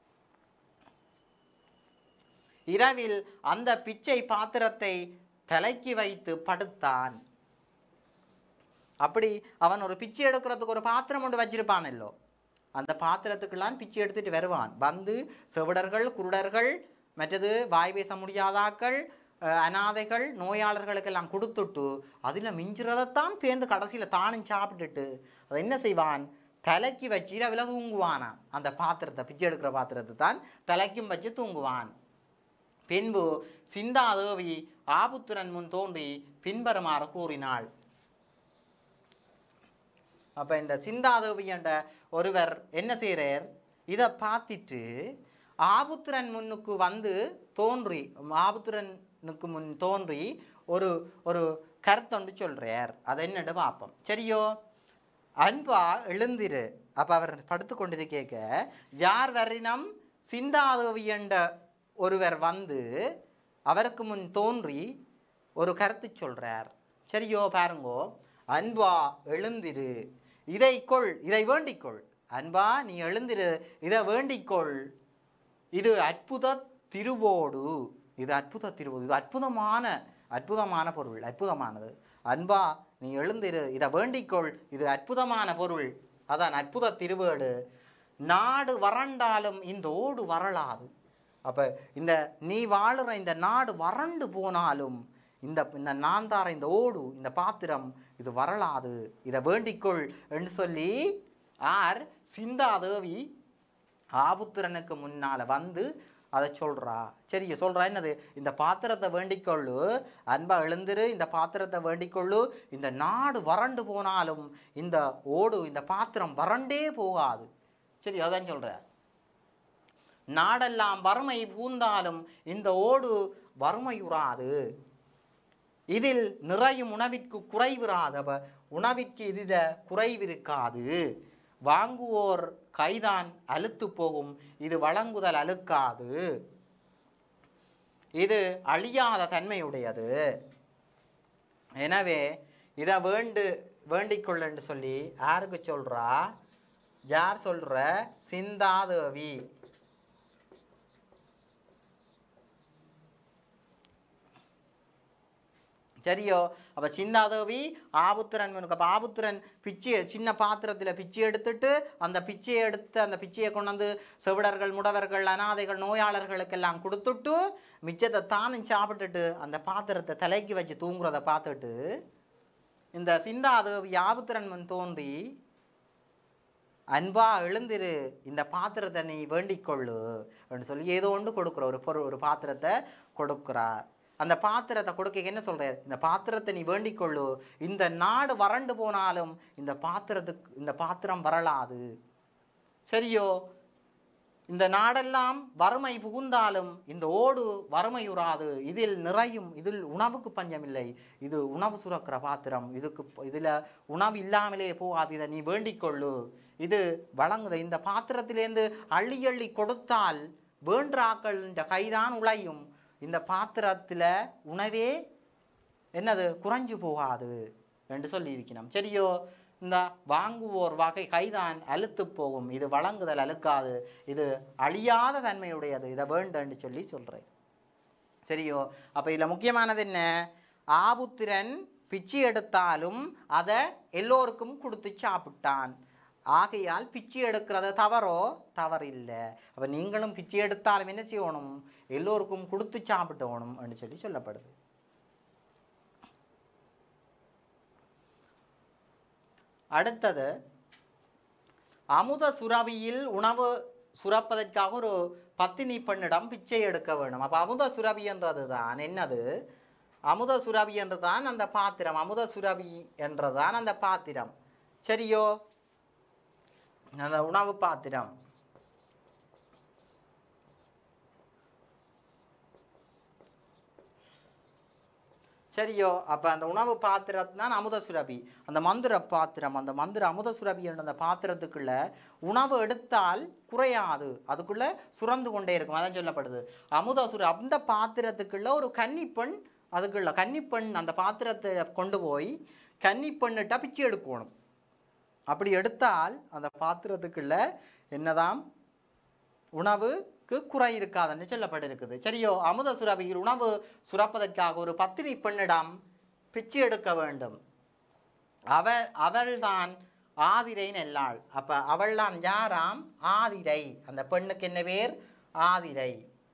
Speaker 1: இரவில் அந்த பிச்சை பாத்திரத்தை தலைக்கு வைத்து படுத்தான் அப்படி அவன் ஒரு பிச்சை எடுக்கிறதுக்கு ஒரு பாத்திரம் ஒன்று வச்சிருப்பானல்லோ அந்த பாத்திரத்துக்கெல்லாம் பிச்சை எடுத்துட்டு வருவான் வந்து செவிடர்கள் குருடர்கள் மற்றது வாய் பேச முடியாதாக்கள் அஹ், அனாதைகள் நோயாளர்களுக்கெல்லாம் கொடுத்துட்டு அதில் மிஞ்சுறதைத்தான் பேர்ந்து கடைசியில் தானும் சாப்பிட்டுட்டு அதை என்ன செய்வான் தலைக்கு வச்சு இரவில் தூங்குவானாம் அந்த பாத்திரத்தை பிச்சை எடுக்கிற பாத்திரத்தை தான் தலைக்கும் வச்சு தூங்குவான் பின்பு சிந்தாதேவி ஆபுத்திரன் முன் தோன்றி பின்வருமாறு கூறினாள் அப்போ இந்த சிந்தாதேவி என்ற ஒருவர் என்ன செய்கிறார் இதை பார்த்துட்டு ஆபுத்திரன் முன்னுக்கு வந்து தோன்றி ஆபுத்திரனுக்கு முன் தோன்றி ஒரு ஒரு கருத்தொண்டு சொல்கிறார் அதை என்னட்டு பார்ப்போம் சரியோ அன்பா எழுந்திரு அப்போ அவர் படுத்து கொண்டிருக்கேக்க யார் வரினம் சிந்தாதேவி என்ற ஒருவர் வந்து அவருக்கு முன் தோன்றி ஒரு கருத்து சொல்றார் சரியோ பாருங்கோ அன்பா எழுந்திரு இதை கொள் இதை வேண்டிக்கொள் அன்பா நீ எழுந்திரு இதை வேண்டிக்கொள் இது அற்புத திருவோடு இது அற்புத திருவோடு இது அற்புதமான அற்புதமான பொருள் அற்புதமானது அன்பா நீ எழுந்திரு இதை வேண்டிக்கொள் இது அற்புதமான பொருள் அதான் அற்புத திருவேடு நாடு வறண்டாலும் இந்த ஓடு வரலாது அப்போ இந்த நீ வாழுற இந்த நாடு வறண்டு போனாலும் இந்த இந்த நாந்தார இந்த ஓடு இந்த பாத்திரம் இது வரலாது இதை வேண்டிக்கொள் என்று சொல்லி ஆர் சிந்தாதேவி ஆபுத்திரனுக்கு முன்னால் வந்து அதை சொல்கிறா சரி சொல்கிறா என்னது இந்த பாத்திரத்தை வேண்டிக்கொள்ளு அன்பா எழுந்திரு இந்த பாத்திரத்தை வேண்டிக்கொள்ளு இந்த நாடு வறண்டு போனாலும் இந்த ஓடு இந்த பாத்திரம் வறண்டே போகாது சரி அதான் சொல்கிறேன் நாடெல்லாம் வறுமை பூந்தாலும் இந்த ஓடு வறுமையுறாது இதில் நிறையும் உணவிற்கு குறைவிராது அப்ப உணவிற்கு இதில் குறைவிருக்காது வாங்குவோர் கைதான் அழுத்து போகும் இது வழங்குதல் அழுக்காது இது அழியாத தன்மையுடையது எனவே இதை வேண்டு வேண்டிக்கொள் என்று சொல்லி யாருக்கு சொல்றா யார் சொல்ற சிந்தாதேவி சரியோ அப்போ சிந்தாதேவி ஆபுத்திரன் இவனுக்கு அப்போ ஆபுத்திரன் பிச்சை சின்ன பாத்திரத்தில் பிச்சை எடுத்துட்டு அந்த பிச்சையை எடுத்து அந்த பிச்சையை கொண்டாந்து செவிடர்கள் முடவர்கள் அனாதைகள் நோயாளர்களுக்கெல்லாம் கொடுத்துட்டு மிச்சத்தை தானும் சாப்பிட்டுட்டு அந்த பாத்திரத்தை தலைக்கு வச்சு தூங்குறத பார்த்துட்டு இந்த சிந்தாதேவி ஆபுத்திரன் முன் தோன்றி அன்பா எழுந்திரு இந்த பாத்திரத்தை நீ வேண்டிக் கொள்ளு அப்படின்னு சொல்லி ஏதோ ஒன்று கொடுக்குற ஒரு பொருள் ஒரு பாத்திரத்தை கொடுக்குறார் அந்த பாத்திரத்தை கொடுக்க என்ன சொல்றார் இந்த பாத்திரத்தை நீ வேண்டிக் கொள்ளு இந்த நாடு வறண்டு போனாலும் இந்த பாத்திரத்துக்கு இந்த பாத்திரம் வரலாது சரியோ இந்த நாடெல்லாம் வறுமை புகுந்தாலும் இந்த ஓடு வறுமையுறாது இதில் நிறையும் இதில் உணவுக்கு பஞ்சமில்லை இது உணவு சுரக்கிற பாத்திரம் இதுக்கு இதில் உணவு இல்லாமலே போகாது இதை நீ வேண்டிக் கொள்ளு இது வழங்குத இந்த பாத்திரத்திலேருந்து அள்ளி அள்ளி கொடுத்தால் வேண்டாக்கள் இந்த கைதான் உழையும் இந்த பாத்திரத்தில் உணவே என்னது குறைஞ்சு போகாது என்று சொல்லியிருக்கிறோம் சரியோ இந்த வாங்குவோர் வகை கைதான் அழுத்து போகும் இது வழங்குதல் அழுக்காது இது அழியாத தன்மையுடையது இதை வேண்டுன்னு சொல்லி சொல்கிறேன் சரியோ அப்போ இதில் முக்கியமானது என்ன ஆபுத்திரன் பிச்சை எடுத்தாலும் அதை எல்லோருக்கும் கொடுத்து சாப்பிட்டான் ஆகையால் பிச்சை எடுக்கிறது தவறோ தவறில்லை அப்போ நீங்களும் பிச்சை எடுத்தாலும் என்ன செய்யணும் எல்லோருக்கும் கொடுத்து சாப்பிட்டணும் அப்படின்னு சொல்லி சொல்லப்படுது அடுத்தது அமுத சுரபியில் உணவு சுரப்பதற்காக ஒரு பத்தினி பெண்ணிடம் பிச்சை எடுக்க வேணும் அப்போ அமுத சுரபி என்றது தான் என்னது அமுத சுரபி என்று தான் அந்த பாத்திரம் அமுத சுரபி என்றதான் அந்த பாத்திரம் சரியோ அந்த உணவு பாத்திரம் சரியோ அப்போ அந்த உணவு பாத்திரம் தான் அமுத சுரபி அந்த மந்திர பாத்திரம் அந்த மந்திர அமுத சுரபி என்ற அந்த பாத்திரத்துக்குள்ள உணவு எடுத்தால் குறையாது அதுக்குள்ள சுரந்து கொண்டே இருக்கும் அதான் சொல்லப்படுது அமுத சுர அந்த பாத்திரத்துக்குள்ள ஒரு கன்னிப்பெண் அதுக்குள்ள கன்னிப்பெண் அந்த பாத்திரத்தை கொண்டு போய் கன்னிப்பெண்ணிட்ட பிச்சை எடுக்கணும் அப்படி எடுத்தால் அந்த பாத்திரத்துக்குள்ள என்னதாம் உணவுக்கு குறை இருக்காதுன்னு சொல்லப்பட்டிருக்குது சரியோ அமுத சுரபியில் உணவு சுரப்பதற்காக ஒரு பத்தினி பெண்ணிடம் பிச்சை எடுக்க வேண்டும் அவ அவள்தான் ஆதிரை நெல்லாள் அப்போ அவள்தான் யாராம் ஆதிரை அந்த பெண்ணுக்கு என்ன பேர் ஆதிரை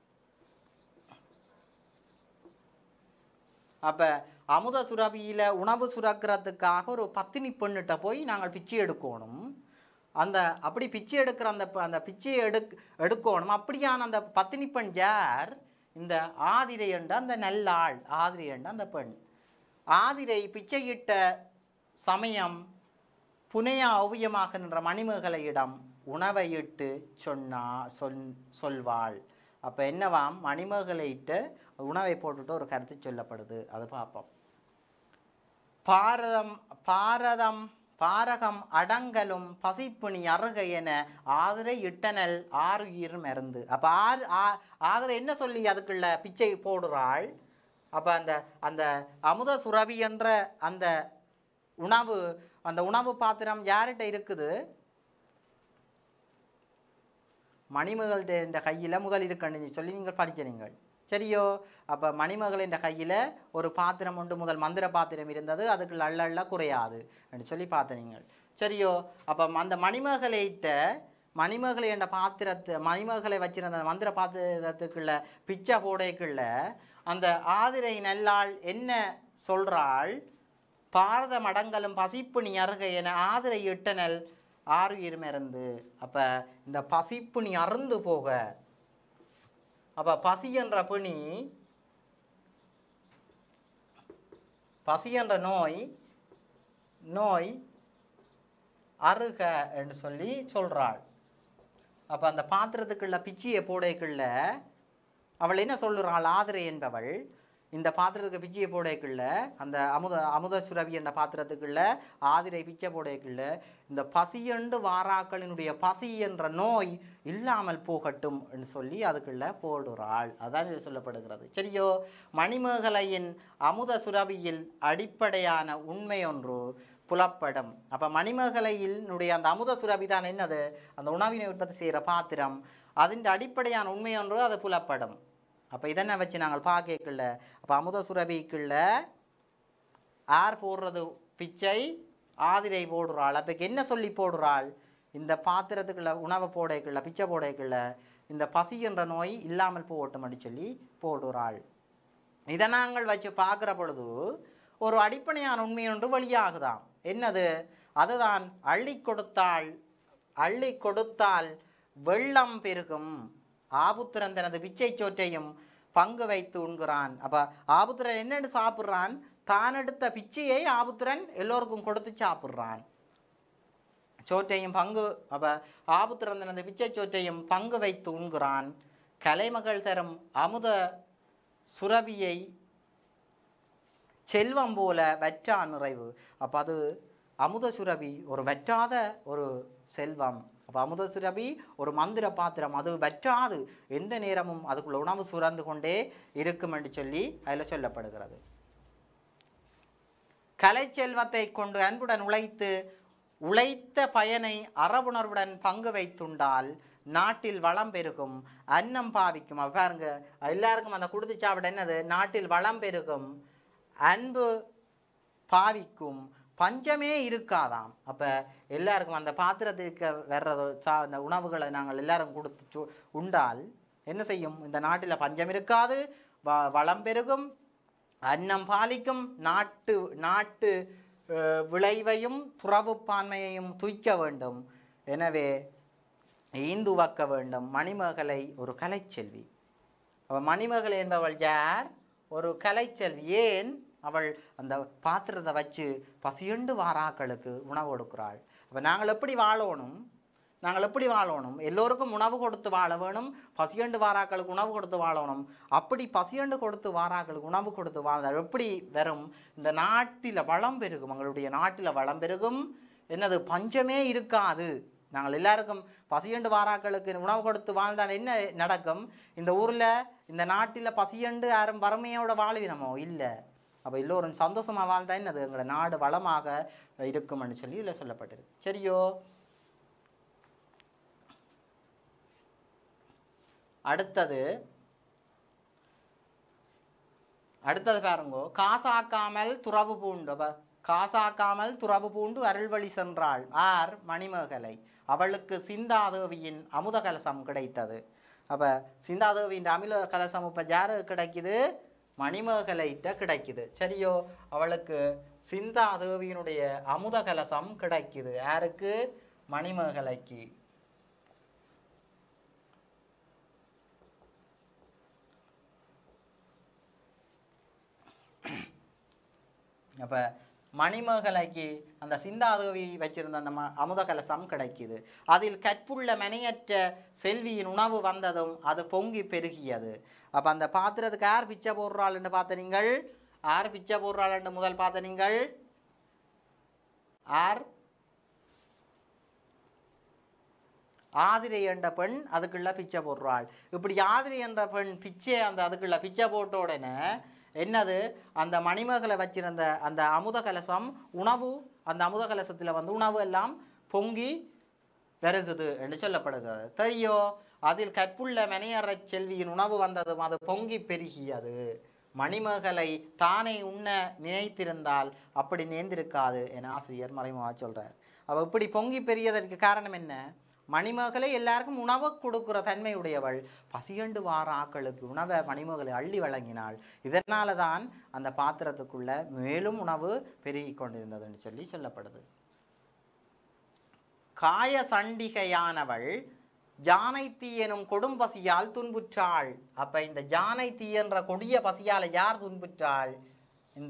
Speaker 1: அப்போ அமுத சுரபியில் உணவு சுரக்கிறதுக்காக ஒரு பத்தினி பெண்ணிட்ட போய் நாங்கள் பிச்சை எடுக்கணும் அந்த அப்படி பிச்சை எடுக்கிற அந்த ப- அந்த பிச்சையை எடுக் எடுக்கணும் அப்படியான அந்த பத்தினி பெண் யார் இந்த ஆதிரை என்ற அந்த நல்லாள் ஆதிரை என்ற அந்த பெண் ஆதிரை பிச்சையிட்ட சமயம் புனையா ஓவியமாக நின்ற மணிமேகலையிடம் உணவை இட்டு சொன்னா சொல் சொல்வாள் அப்போ என்னவாம் மணிமேகலையிட்டு உணவை போட்டுட்டு ஒரு கருத்து சொல்லப்படுது அது பார்ப்போம் பாரதம் பாரதம் பாரகம் அடங்கலும் பசிப்புணி அருக என ஆதிரை இட்டனல் ஆறுயிர் மருந்து அப்போ ஆறு ஆ- ஆதிரை என்ன சொல்லி அதுக்குள்ள பிச்சை போடுறாள் அப்போ அந்த அந்த அமுத சுரபி என்ற அந்த உணவு அந்த உணவு பாத்திரம் யார்கிட்ட இருக்குது மணிமகள்கிட்ட கையில் முதல் இருக்கணுன்னு சொல்லி நீங்கள் படிச்ச நீங்கள் சரியோ அப்போ மணிமகளின் கையில் ஒரு பாத்திரம் உண்டு முதல் மந்திர பாத்திரம் இருந்தது அதுக்கு அள்ள அள்ள குறையாது என்று சொல்லி பார்த்த நீங்கள் சரியோ அப்போ அந்த மணிமகளிட்ட மணிமகளை என்ற பாத்திரத்தை மணிமகளை வச்சிருந்த அந்த மந்திர பாத்திரத்துக்குள்ள பிச்சை போடைக்குள்ள அந்த ஆதிரை நல்லாள் என்ன சொல்றாள் பாரத மடங்களும் பசிப்பு நீ அருக என ஆதிரை இட்டனல் ஆறுயிர் மருந்து அப்போ இந்த பசிப்பு நீ அருந்து போக அப்போ பசி என்ற பிணி பசி என்ற நோய் நோய் அருக என்று சொல்லி சொல்கிறாள் அப்போ அந்த பாத்திரத்துக்குள்ள பிச்சியை போடைக்குள்ள அவள் என்ன சொல்லுறாள் ஆதிரை என்பவள் இந்த பாத்திரத்துக்கு பிச்சியை போடைக்குள்ள அந்த அமுத அமுத சுரவி என்ற பாத்திரத்துக்குள்ள ஆதிரை பிச்சை போடைக்குள்ள இந்த பசியண்டு வாராக்களினுடைய பசி என்ற நோய் இல்லாமல் போகட்டும் என்று சொல்லி அதுக்குள்ள போடுறாள் அதான் இது சொல்லப்படுகிறது சரியோ மணிமேகலையின் அமுத சுரபியில் அடிப்படையான உண்மை ஒன்று புலப்படும் அப்போ மணிமேகலையினுடைய அந்த அமுத சுரபி தான் என்னது அந்த உணவினை உற்பத்தி செய்கிற பாத்திரம் அதின் அடிப்படையான உண்மை ஒன்று அது புலப்படும் அப்போ இதென்ன வச்சு நாங்கள் பார்க்கல அப்போ அமுத சுரபிக்குள்ள ஆர் போடுறது பிச்சை ஆதிரை போடுறாள் அப்போ என்ன சொல்லி போடுறாள் இந்த பாத்திரத்துக்குள்ள உணவை போடைக்குள்ள பிச்சை போடைக்குள்ள இந்த பசி என்ற நோய் இல்லாமல் போகட்டும் அப்படி சொல்லி போடுறாள் இதை நாங்கள் வச்சு பார்க்குற பொழுது ஒரு அடிப்படையான உண்மை ஒன்று வெளியாகுதாம் என்னது அதுதான் அள்ளி கொடுத்தாள் அள்ளி கொடுத்தால் வெள்ளம் பெருகும் ஆபுத்திரன் தனது பிச்சை சோற்றையும் பங்கு வைத்து உண்கிறான் அப்போ ஆபுத்திரன் என்னென்னு சாப்பிட்றான் தான் எடுத்த பிச்சையை ஆபுத்திரன் எல்லோருக்கும் கொடுத்து சாப்பிட்றான் சோற்றையும் பங்கு அப்போ ஆபுத்திரன் தனது பிச்சை சோற்றையும் பங்கு வைத்து உண்கிறான் கலைமகள் தரும் அமுத சுரபியை செல்வம் போல வற்றா நிறைவு அப்போ அது அமுத சுரபி ஒரு வற்றாத ஒரு செல்வம் அப்போ அமுத சுரபி ஒரு மந்திர பாத்திரம் அது வற்றாது எந்த நேரமும் அதுக்குள்ள உணவு சுரந்து கொண்டே இருக்கும் என்று சொல்லி அதில் சொல்லப்படுகிறது கலைச்செல்வத்தை கொண்டு அன்புடன் உழைத்து உழைத்த பயனை அறவுணர்வுடன் பங்கு வைத்துண்டால் நாட்டில் வளம் பெருகும் அன்னம் பாவிக்கும் அப்ப பாருங்க எல்லாருக்கும் அந்த குடுத்து சாப்பிட என்னது நாட்டில் வளம் பெருகும் அன்பு பாவிக்கும் பஞ்சமே இருக்காதாம் அப்போ எல்லாருக்கும் அந்த பாத்திரத்துக்கு வர்ற சா அந்த உணவுகளை நாங்கள் எல்லாரும் கொடுத்து சு- உண்டால் என்ன செய்யும் இந்த நாட்டில் பஞ்சம் இருக்காது வ வளம் பெருகும் அன்னம் பாலிக்கும் நாட்டு நாட்டு அஹ், விளைவையும் துறவுப்பான்மையையும் துய்க்க வேண்டும் எனவே ஈந்துவக்க வேண்டும் மணிமேகலை ஒரு கலைச்செல்வி அவள் மணிமகள் என்பவள் யார் ஒரு கலைச்செல்வி ஏன் அவள் அந்த பாத்திரத்தை வச்சு பசியுண்டு வாராக்களுக்கு உணவு கொடுக்கிறாள் அப்போ நாங்கள் எப்படி வாழணும் நாங்கள் எப்படி வாழணும் எல்லோருக்கும் உணவு கொடுத்து வாழ வேணும் பசியண்டு வாராக்களுக்கு உணவு கொடுத்து வாழணும் அப்படி பசியண்டு கொடுத்து வாராக்களுக்கு உணவு கொடுத்து வாழ்ந்தால் எப்படி வரும் இந்த நாட்டில் வளம் பெருகும் எங்களுடைய நாட்டில் வளம் பெருகும் என்னது பஞ்சமே இருக்காது நாங்கள் எல்லாருக்கும் பசியண்டு வாராக்களுக்கு உணவு கொடுத்து வாழ்ந்தால் என்ன நடக்கும் இந்த ஊரில் இந்த நாட்டில் பசியண்டு யாரும் வறுமையோட வாழ்வினமோ இல்லை அப்போ எல்லோரும் சந்தோஷமாக வாழ்ந்தா என்னது எங்களோட நாடு வளமாக இருக்கும்னு சொல்லி இதில் சொல்லப்பட்டிருக்கு சரியோ அடுத்தது அடுத்தது பாருங்கோ காசாக்காமல் துறவு பூண்டு அப்ப காசாக்காமல் துறவு பூண்டு அருள்வழி சென்றாள் ஆர் மணிமேகலை அவளுக்கு சிந்தாதேவியின் அமுத கலசம் கிடைத்தது அப்போ சிந்தாதேவியின் அமில கலசம் இப்போ யாரு கிடைக்குது மணிமேகலைட்ட கிடைக்குது சரியோ அவளுக்கு சிந்தாதேவியினுடைய அமுத கலசம் கிடைக்குது யாருக்கு மணிமேகலைக்கு அப்போ மணிமேகலைக்கு அந்த சிந்தாதேவி வச்சிருந்த அந்த ம அமுத கலசம் கிடைக்குது அதில் கற்புள்ள மனையற்ற செல்வியின் உணவு வந்ததும் அது பொங்கி பெருகியது அப்போ அந்த பாத்திரத்துக்கு யார் பிச்சை போடுறாள்னு பார்த்த நீங்கள் யார் பிச்சை போடுறாள்னு முதல் பார்த்த நீங்கள் யார் ஆதிரை என்ற பெண் அதுக்குள்ள பிச்சை போடுறாள் இப்படி ஆதிரை என்ற பெண் பிச்சை அந்த அதுக்குள்ள பிச்சை போட்ட உடனே என்னது அந்த மணிமகளை வச்சிருந்த அந்த அமுத கலசம் உணவு அந்த அமுத கலசத்தில் வந்து உணவு எல்லாம் பொங்கி பெருகுது என்று சொல்லப்படுகிறது தெரியோ அதில் கற்புள்ள மனையறச் செல்வியின் உணவு வந்ததும் அது பொங்கி பெருகியது மணிமேகலை தானே உண்ண நினைத்திருந்தால் அப்படி நேர்ந்திருக்காது என ஆசிரியர் மறைமுகமாக சொல்றார் அவ இப்படி பொங்கி பெரியதற்கு காரணம் என்ன மணிமேகலை எல்லாருக்கும் உணவு கொடுக்குற தன்மையுடையவள் பசியண்டு வார ஆக்களுக்கு உணவை மணிமேகலை அள்ளி வழங்கினாள் இதனால தான் அந்த பாத்திரத்துக்குள்ள மேலும் உணவு பெருகி கொண்டிருந்ததுன்னு சொல்லி சொல்லப்படுது காய சண்டிகையானவள் ஜானைத்தீ எனும் கொடும் பசியால் துன்புற்றாள் அப்ப இந்த ஜானைத்தீ என்ற கொடிய பசியால யார் துன்புற்றாள் இந்த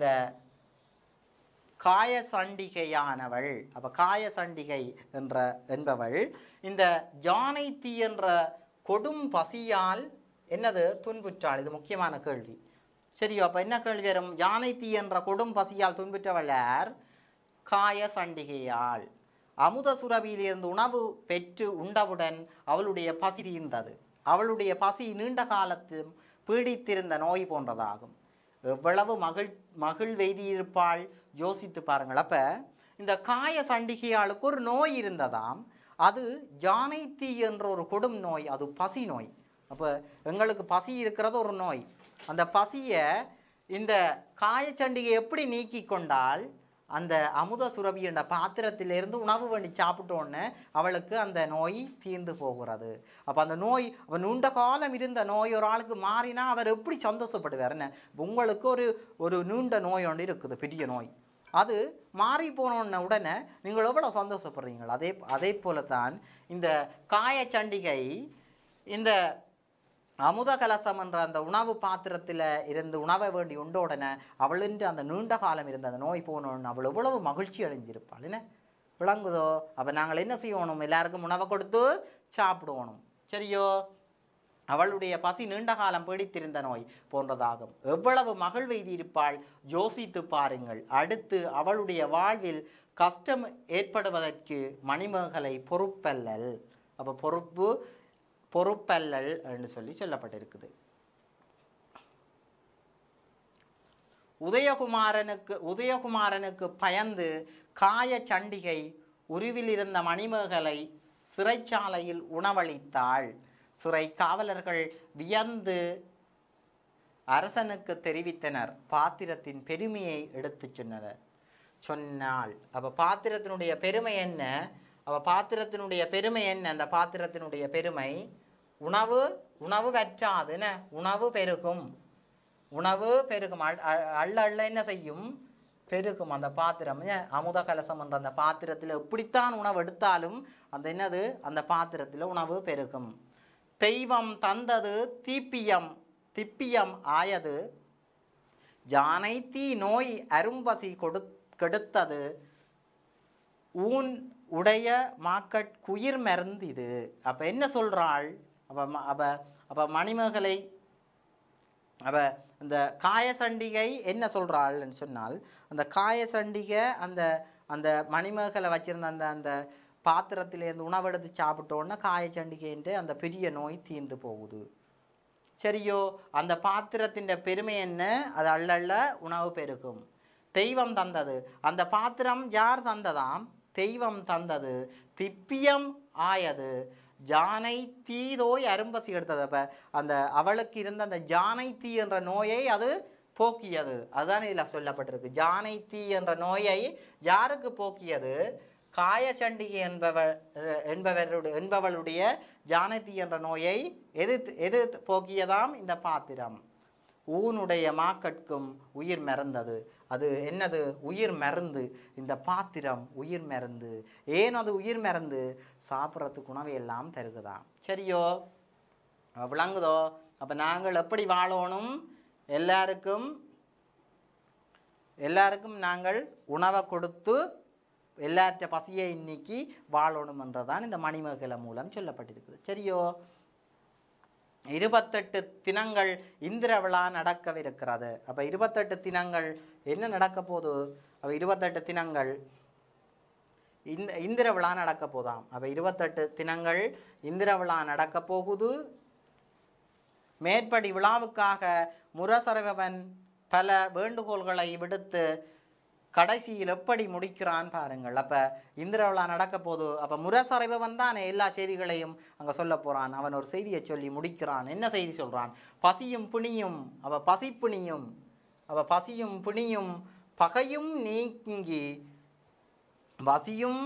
Speaker 1: காய சண்டிகையானவள் அப்ப காய சண்டிகை என்ற என்பவள் இந்த ஜானைத்தீ என்ற கொடும் பசியால் என்னது துன்புற்றாள் இது முக்கியமான கேள்வி சரியோ அப்ப என்ன கேள்வி வரும் யானைத்தீ என்ற கொடும் பசியால் துன்புற்றவள் யார் காய சண்டிகையாள் அமுத சுரபியிலிருந்து உணவு பெற்று உண்டவுடன் அவளுடைய பசி தீர்ந்தது அவளுடைய பசி நீண்ட காலத்து பீடித்திருந்த நோய் போன்றதாகும் எவ்வளவு மகிழ் மகிழ்வெய்தியிருப்பாள் யோசித்து பாருங்கள் அப்ப இந்த காய சண்டிகையாளுக்கு ஒரு நோய் இருந்ததாம் அது ஜானைத்தீ என்ற ஒரு கொடும் நோய் அது பசி நோய் அப்போ எங்களுக்கு பசி இருக்கிறது ஒரு நோய் அந்த பசியை இந்த காயச்சண்டிகை எப்படி நீக்கி கொண்டால் அந்த அமுத சுரபி என்ற பாத்திரத்திலிருந்து உணவு வேண்டி சாப்பிட்டோன்னு அவளுக்கு அந்த நோய் தீர்ந்து போகிறது அப்போ அந்த நோய் அப்போ நீண்ட காலம் இருந்த நோய் ஒரு ஆளுக்கு மாறினா அவர் எப்படி சந்தோஷப்படுவார் என்ன உங்களுக்கு ஒரு ஒரு நீண்ட நோய் ஒன்று இருக்குது பெரிய நோய் அது மாறி போனோன்ன உடனே நீங்கள் எவ்வளோ சந்தோஷப்படுறீங்கள் அதே அதே போல தான் இந்த காயச்சண்டிகை இந்த அமுத கலசம் என்ற அந்த உணவு பாத்திரத்தில் இருந்து உணவை வேண்டி உண்ட உடனே அவளின்று அந்த நீண்ட காலம் இருந்த அந்த நோய் போனோன்னு அவள் எவ்வளவு மகிழ்ச்சி அடைஞ்சிருப்பாள் என்ன விளங்குதோ அப்போ நாங்கள் என்ன செய்யணும் எல்லாருக்கும் உணவை கொடுத்து சாப்பிடுவோணும் சரியோ அவளுடைய பசி நீண்ட காலம் பீடித்திருந்த நோய் போன்றதாகும் எவ்வளவு மகிழ்வெய்தி இருப்பாள் யோசித்து பாருங்கள் அடுத்து அவளுடைய வாழ்வில் கஷ்டம் ஏற்படுவதற்கு மணிமேகலை பொறுப்பல்லல் அப்போ பொறுப்பு பொறுப்பல்லல் என்று சொல்லி சொல்லப்பட்டிருக்குது உதயகுமாரனுக்கு உதயகுமாரனுக்கு பயந்து காய சண்டிகை உருவில் இருந்த மணிமேகலை சிறைச்சாலையில் உணவளித்தாள் சிறை காவலர்கள் வியந்து அரசனுக்கு தெரிவித்தனர் பாத்திரத்தின் பெருமையை எடுத்துச் சொன்னனர் சொன்னாள் அப்ப பாத்திரத்தினுடைய பெருமை என்ன அவ பாத்திரத்தினுடைய பெருமை என்ன அந்த பாத்திரத்தினுடைய பெருமை உணவு உணவு வற்றாது என்ன உணவு பெருகும் உணவு பெருகும் அள்- அ- அள்ள அள்ள என்ன செய்யும் பெருகும் அந்த பாத்திரம் ஏன் அமுத கலசம் என்ற அந்த பாத்திரத்தில் எப்படித்தான் உணவு எடுத்தாலும் அந்த என்னது அந்த பாத்திரத்தில் உணவு பெருகும் தெய்வம் தந்தது தீப்பியம் திப்பியம் ஆயது ஜானை தீ நோய் அரும்பசி கொடு கெடுத்தது ஊன் உடைய மாக்கட் குயிர் மருந்து இது அப்போ என்ன சொல்கிறாள் அப்போ அப்போ அப்போ மணிமேகலை அவ இந்த காயசண்டிகை என்ன சொல்கிறாள்னு சொன்னால் அந்த காயசண்டிகை அந்த அந்த மணிமேகலை வச்சிருந்த அந்த அந்த பாத்திரத்திலேருந்து உணவெடுத்து சாப்பிட்டோன்னே காயச்சண்டிகைன்ட்டு அந்த பெரிய நோய் தீர்ந்து போகுது சரியோ அந்த பாத்திரத்தின் பெருமை என்ன அது அள்ளள்ள உணவு பெருகும் தெய்வம் தந்தது அந்த பாத்திரம் யார் தந்ததாம் தெய்வம் தந்தது திப்பியம் ஆயது ஜானை தீதோய் அரும்பசி எடுத்தது அப்போ அந்த அவளுக்கு இருந்த அந்த ஜானை தீ என்ற நோயை அது போக்கியது அதுதான் இதில் சொல்லப்பட்டிருக்கு ஜானை தீ என்ற நோயை யாருக்கு போக்கியது காயச்சண்டிகை என்பவர் என்பவருடைய என்பவளுடைய ஜானதி என்ற நோயை எது எது போக்கியதாம் இந்த பாத்திரம் ஊனுடைய மாக்கட்கும் உயிர் மறந்தது அது என்னது உயிர் மருந்து இந்த பாத்திரம் உயிர் மருந்து ஏன் அது உயிர் மருந்து சாப்பிட்றதுக்கு உணவை எல்லாம் தருகுதாம் சரியோ அப்ப விளங்குதோ அப்போ நாங்கள் எப்படி வாழணும் எல்லாருக்கும் எல்லாருக்கும் நாங்கள் உணவை கொடுத்து எல்லாற்ற பசியை நீக்கி வாழணும் என்றதான் இந்த மணிமேகலை மூலம் சொல்லப்பட்டிருக்குது சரியோ இருபத்தெட்டு தினங்கள் இந்திர விழா நடக்கவிருக்கிறது அப்போ இருபத்தெட்டு தினங்கள் என்ன நடக்க போகுது அப்போ இருபத்தெட்டு தினங்கள் இந்த இந்திர விழா நடக்க போதாம் அப்போ இருபத்தெட்டு தினங்கள் இந்திர விழா நடக்க போகுது மேற்படி விழாவுக்காக முரசரவன் பல வேண்டுகோள்களை விடுத்து கடைசியில் எப்படி முடிக்கிறான் பாருங்கள் அப்போ இந்திர விழா நடக்க போது அப்போ முரசறைபவன் தான் எல்லா செய்திகளையும் அங்கே சொல்ல போகிறான் அவன் ஒரு செய்தியை சொல்லி முடிக்கிறான் என்ன செய்தி சொல்கிறான் பசியும் பிணியும் அவ பசிப்பிணியும் அவ பசியும் பிணியும் பகையும் நீங்கி வசியும்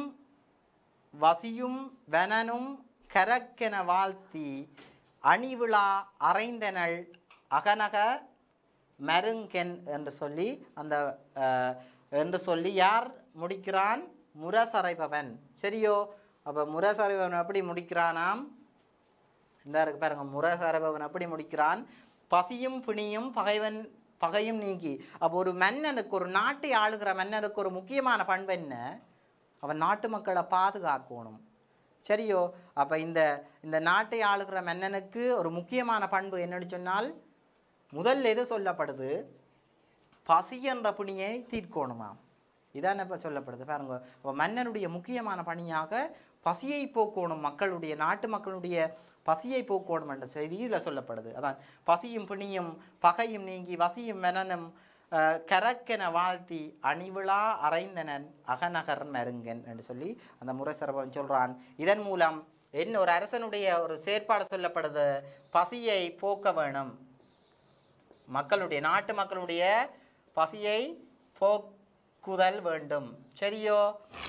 Speaker 1: வசியும் வனனும் கரக்கென வாழ்த்தி அணிவிழா அறைந்தனள் அகநக மருங்கென் என்று சொல்லி அந்த அஹ், என்று சொல்லி யார் முடிக்கிறான் முரசறைபவன் சரியோ அப்போ முரசறைபவன் எப்படி முடிக்கிறானாம் இந்த இருக்கு பாருங்க முரசரபவன் எப்படி முடிக்கிறான் பசியும் பிணியும் பகைவன் பகையும் நீங்கி அப்போ ஒரு மன்னனுக்கு ஒரு நாட்டை ஆளுகிற மன்னனுக்கு ஒரு முக்கியமான பண்பு என்ன அவன் நாட்டு மக்களை பாதுகாக்கணும் சரியோ அப்போ இந்த இந்த நாட்டை ஆளுகிற மன்னனுக்கு ஒரு முக்கியமான பண்பு என்னன்னு சொன்னால் முதல்ல எது சொல்லப்படுது பசி என்ற பிணியை தீர்க்கணுமாம் இதான் இப்போ சொல்லப்படுது பாருங்க அப்போ மன்னனுடைய முக்கியமான பணியாக பசியை போக்கணும் மக்களுடைய நாட்டு மக்களுடைய பசியை போக்கணும் என்ற செய்தி இதில் சொல்லப்படுது அதான் பசியும் பிணியும் பகையும் நீங்கி வசியும் மெனனும் அஹ், கரக்கென வாழ்த்தி அணிவிழா அறைந்தனன் அகநகர் மருங்கன் என்று சொல்லி அந்த முரசரபன் சொல்றான் இதன் மூலம் என்ன ஒரு அரசனுடைய ஒரு செயற்பாடு சொல்லப்படுது பசியை போக்க வேணும் மக்களுடைய நாட்டு மக்களுடைய பசியை போக்குதல் வேண்டும் சரியோ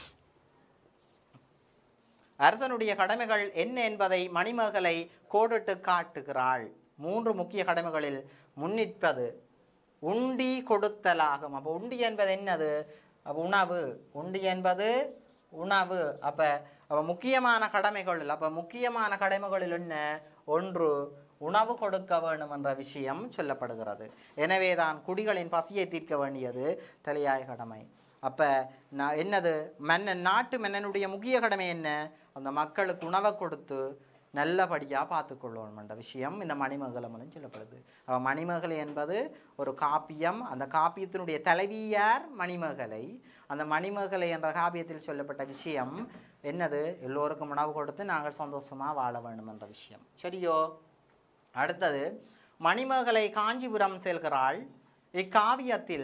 Speaker 1: அரசனுடைய கடமைகள் என்ன என்பதை மணிமேகலை கோடிட்டு காட்டுகிறாள் மூன்று முக்கிய கடமைகளில் முன்னிற்பது உண்டி கொடுத்தலாகும் அப்போ உண்டி என்பது என்னது அப்போ உணவு உண்டி என்பது உணவு அப்போ அப்போ முக்கியமான கடமைகளில் அப்போ முக்கியமான கடமைகளில் என்ன ஒன்று உணவு கொடுக்க வேண்டும் என்ற விஷயம் சொல்லப்படுகிறது எனவே தான் குடிகளின் பசியை தீர்க்க வேண்டியது தலையாய கடமை அப்போ நான் என்னது மன்னன் நாட்டு மன்னனுடைய முக்கிய கடமை என்ன அந்த மக்களுக்கு உணவை கொடுத்து நல்லபடியாக பார்த்துக்கொள்ளணும் என்ற விஷயம் இந்த மணிமேகலை மூலம் சொல்லப்படுது அப்ப மணிமேகலை என்பது ஒரு காப்பியம் அந்த காப்பியத்தினுடைய தலைவி யார் மணிமேகலை அந்த மணிமேகலை என்ற காப்பியத்தில் சொல்லப்பட்ட விஷயம் என்னது எல்லோருக்கும் உணவு கொடுத்து நாங்கள் சந்தோஷமாக வாழ வேண்டும் என்ற விஷயம் சரியோ அடுத்தது மணிமேகலை காஞ்சிபுரம் செல்கிறாள் இக்காவியத்தில்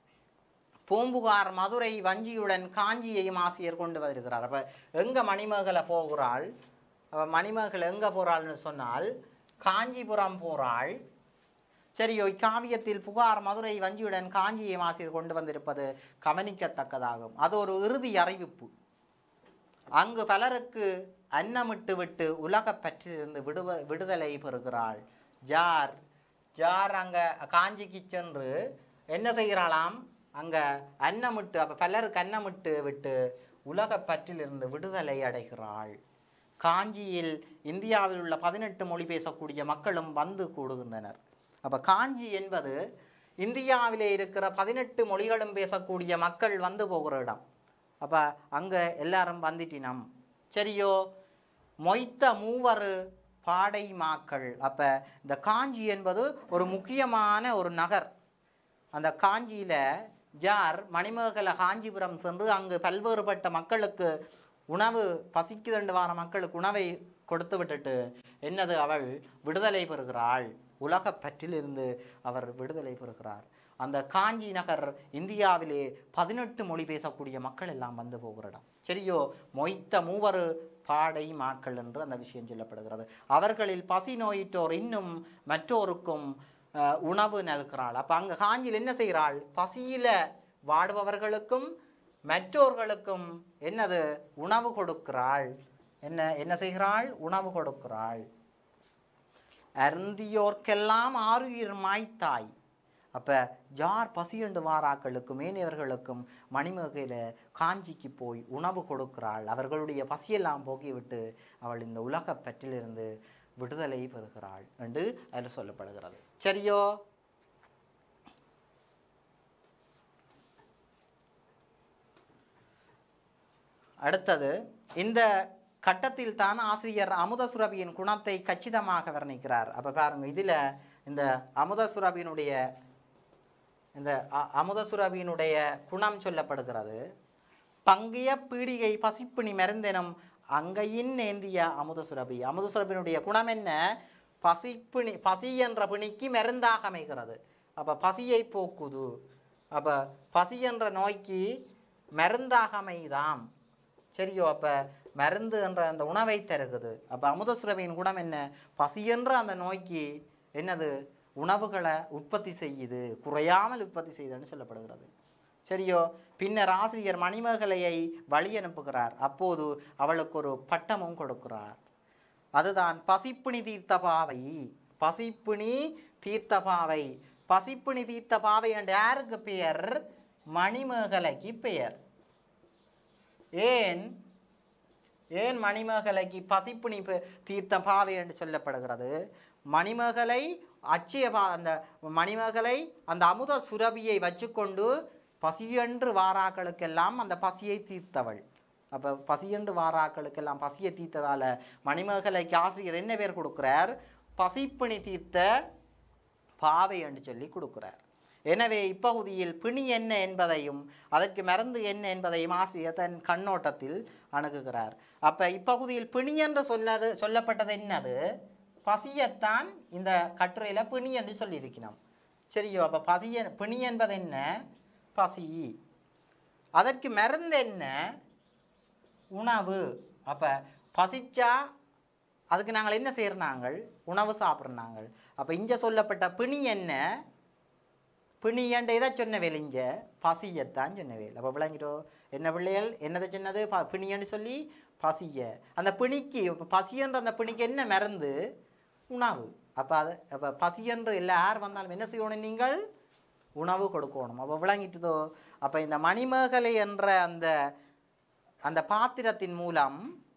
Speaker 1: பூம்புகார் மதுரை வஞ்சியுடன் காஞ்சியையும் ஆசிரியர் கொண்டு வருகிறார் அப்போ எங்கே மணிமேகலை போகிறாள் அவ மணிமேகலை எங்கே போகிறாள்னு சொன்னால் காஞ்சிபுரம் போகிறாள் சரியோ இக்காவியத்தில் புகார் மதுரை வஞ்சியுடன் காஞ்சியை ஆசிரியர் கொண்டு வந்திருப்பது கவனிக்கத்தக்கதாகும் அது ஒரு இறுதி அறிவிப்பு அங்கு பலருக்கு அன்னமிட்டு விட்டு உலகப் பற்றிலிருந்து விடுவ விடுதலை பெறுகிறாள் ஜார் ஜார் அங்கே காஞ்சிக்கு சென்று என்ன செய்கிறாளாம் அங்கே அன்னமிட்டு அப்போ பலருக்கு அன்னமிட்டு விட்டு உலகப் பற்றிலிருந்து விடுதலை அடைகிறாள் காஞ்சியில் இந்தியாவில் உள்ள பதினெட்டு மொழி பேசக்கூடிய மக்களும் வந்து கூடுகின்றனர் அப்போ காஞ்சி என்பது இந்தியாவிலே இருக்கிற பதினெட்டு மொழிகளும் பேசக்கூடிய மக்கள் வந்து போகிற இடம் அப்போ அங்கே எல்லாரும் வந்துட்டினம் சரியோ மொய்த்த மூவரு பாடை மாக்கள் அப்போ இந்த காஞ்சி என்பது ஒரு முக்கியமான ஒரு நகர் அந்த காஞ்சியில் ஜார் மணிமேகலை காஞ்சிபுரம் சென்று அங்கு பல்வேறுபட்ட மக்களுக்கு உணவு பசிக்குதண்டு வார மக்களுக்கு உணவை கொடுத்து விட்டுட்டு என்னது அவள் விடுதலை பெறுகிறாள் உலகப் பற்றிலிருந்து அவர் விடுதலை பெறுகிறார் அந்த காஞ்சி நகர் இந்தியாவிலே பதினெட்டு மொழி பேசக்கூடிய மக்கள் எல்லாம் வந்து போகிற இடம் சரியோ மொய்த்த மூவரு பாடை மாக்கள் என்று அந்த விஷயம் சொல்லப்படுகிறது அவர்களில் பசி நோயிட்டோர் இன்னும் மற்றோருக்கும் அஹ், உணவு நல்கிறாள் அப்போ அங்கே காஞ்சியில் என்ன செய்கிறாள் பசியில் வாடுபவர்களுக்கும் மற்றோர்களுக்கும் என்னது உணவு கொடுக்கிறாள் என்ன என்ன செய்கிறாள் உணவு கொடுக்கிறாள் அருந்தியோர்க்கெல்லாம் ஆறுயிர் மாய்த்தாய் அப்போ ஜார் பசியண்டு வாராக்களுக்கும் மேனியவர்களுக்கும் மணிமேகையில் காஞ்சிக்கு போய் உணவு கொடுக்கிறாள் அவர்களுடைய பசியெல்லாம் போக்கிவிட்டு அவள் இந்த உலகப் பற்றிலிருந்து விடுதலை பெறுகிறாள் என்று அதில் சொல்லப்படுகிறது சரியோ அடுத்தது இந்த கட்டத்தில் தான் ஆசிரியர் அமுத சுரபியின் குணத்தை கச்சிதமாக வர்ணிக்கிறார் அப்போ பாருங்க இதில் இந்த அமுத சுரபியினுடைய இந்த அ- அமுத சுரபியினுடைய குணம் சொல்லப்படுகிறது பங்கிய பீடிகை பசிப்பிணி மருந்தெனும் அங்கையின் ஏந்திய அமுத சுரபி அமுத சுரபியினுடைய குணம் என்ன பசிப்பிணி பசி என்ற பிணிக்கு மருந்தாக அமைகிறது அப்போ பசியை போக்குது அப்போ பசி என்ற நோய்க்கு மருந்தாக அமைதாம் சரியோ அப்போ மருந்து என்ற அந்த உணவை தருகுது அப்போ அமுத சுரபியின் குணம் என்ன பசி என்ற அந்த நோய்க்கு என்னது உணவுகளை உற்பத்தி செய்யுது குறையாமல் உற்பத்தி செய்யுதுன்னு சொல்லப்படுகிறது சரியோ பின்னர் ஆசிரியர் மணிமேகலையை வழி அனுப்புகிறார் அப்போது அவளுக்கு ஒரு பட்டமும் கொடுக்கிறார் அதுதான் பசிப்பிணி தீர்த்த பாவை பசிப்பிணி தீர்த்த பாவை பசிப்பிணி தீர்த்த பாவை என்ற யாருக்கு பெயர் மணிமேகலைக்கு பெயர் ஏன் ஏன் மணிமேகலைக்கு பசிப்பிணி ப- தீர்த்த பாவை என்று சொல்லப்படுகிறது மணிமேகலை அச்சய பா அந்த மணிமேகலை அந்த அமுத சுரபியை வச்சுக்கொண்டு பசியென்று வாராக்களுக்கெல்லாம் அந்த பசியை தீர்த்தவள் அப்போ பசியென்று வாராக்களுக்கெல்லாம் பசியை தீர்த்ததால மணிமேகலைக்கு ஆசிரியர் என்ன பேர் கொடுக்கிறார் பசிப்பிணி தீர்த்த பாவை என்று சொல்லி கொடுக்கிறார் எனவே இப்பகுதியில் பிணி என்ன என்பதையும் அதற்கு மருந்து என்ன என்பதையும் ஆசிரியர் தன் கண்ணோட்டத்தில் அணுகுகிறார் அப்போ இப்பகுதியில் பிணி என்று சொன்னது சொல்லப்பட்டது என்னது பசியத்தான் இந்த கட்டுரையில் பிணி என்று சொல்லியிருக்கிறோம் சரியோ அப்போ பசிய பிணி என்பது என்ன பசி அதற்கு மருந்து என்ன உணவு அப்போ பசிச்சா அதுக்கு நாங்கள் என்ன செய்கிறோம் நாங்கள் உணவு சாப்பிட்றோம் நாங்கள் அப்போ இங்கே சொல்லப்பட்ட பிணி என்ன பிணியண்ட இதை சொன்னவேல் இங்கே பசியத்தான் சொன்னவேல் அப்போ விளங்கிட்டோ என்ன பிள்ளைகள் என்னதை சொன்னது ப பிணியன்னு சொல்லி பசிய அந்த பிணிக்கு இப்போ பசியன்ற அந்த பிணிக்கு என்ன மருந்து உணவு அப்போ அது அப்போ பசியன்று இல்லை யார் வந்தாலும் என்ன செய்யணும் நீங்கள் உணவு கொடுக்கணும் அப்போ விளங்கிட்டுதோ அப்போ இந்த மணிமேகலை என்ற அந்த அந்த பாத்திரத்தின் மூலம்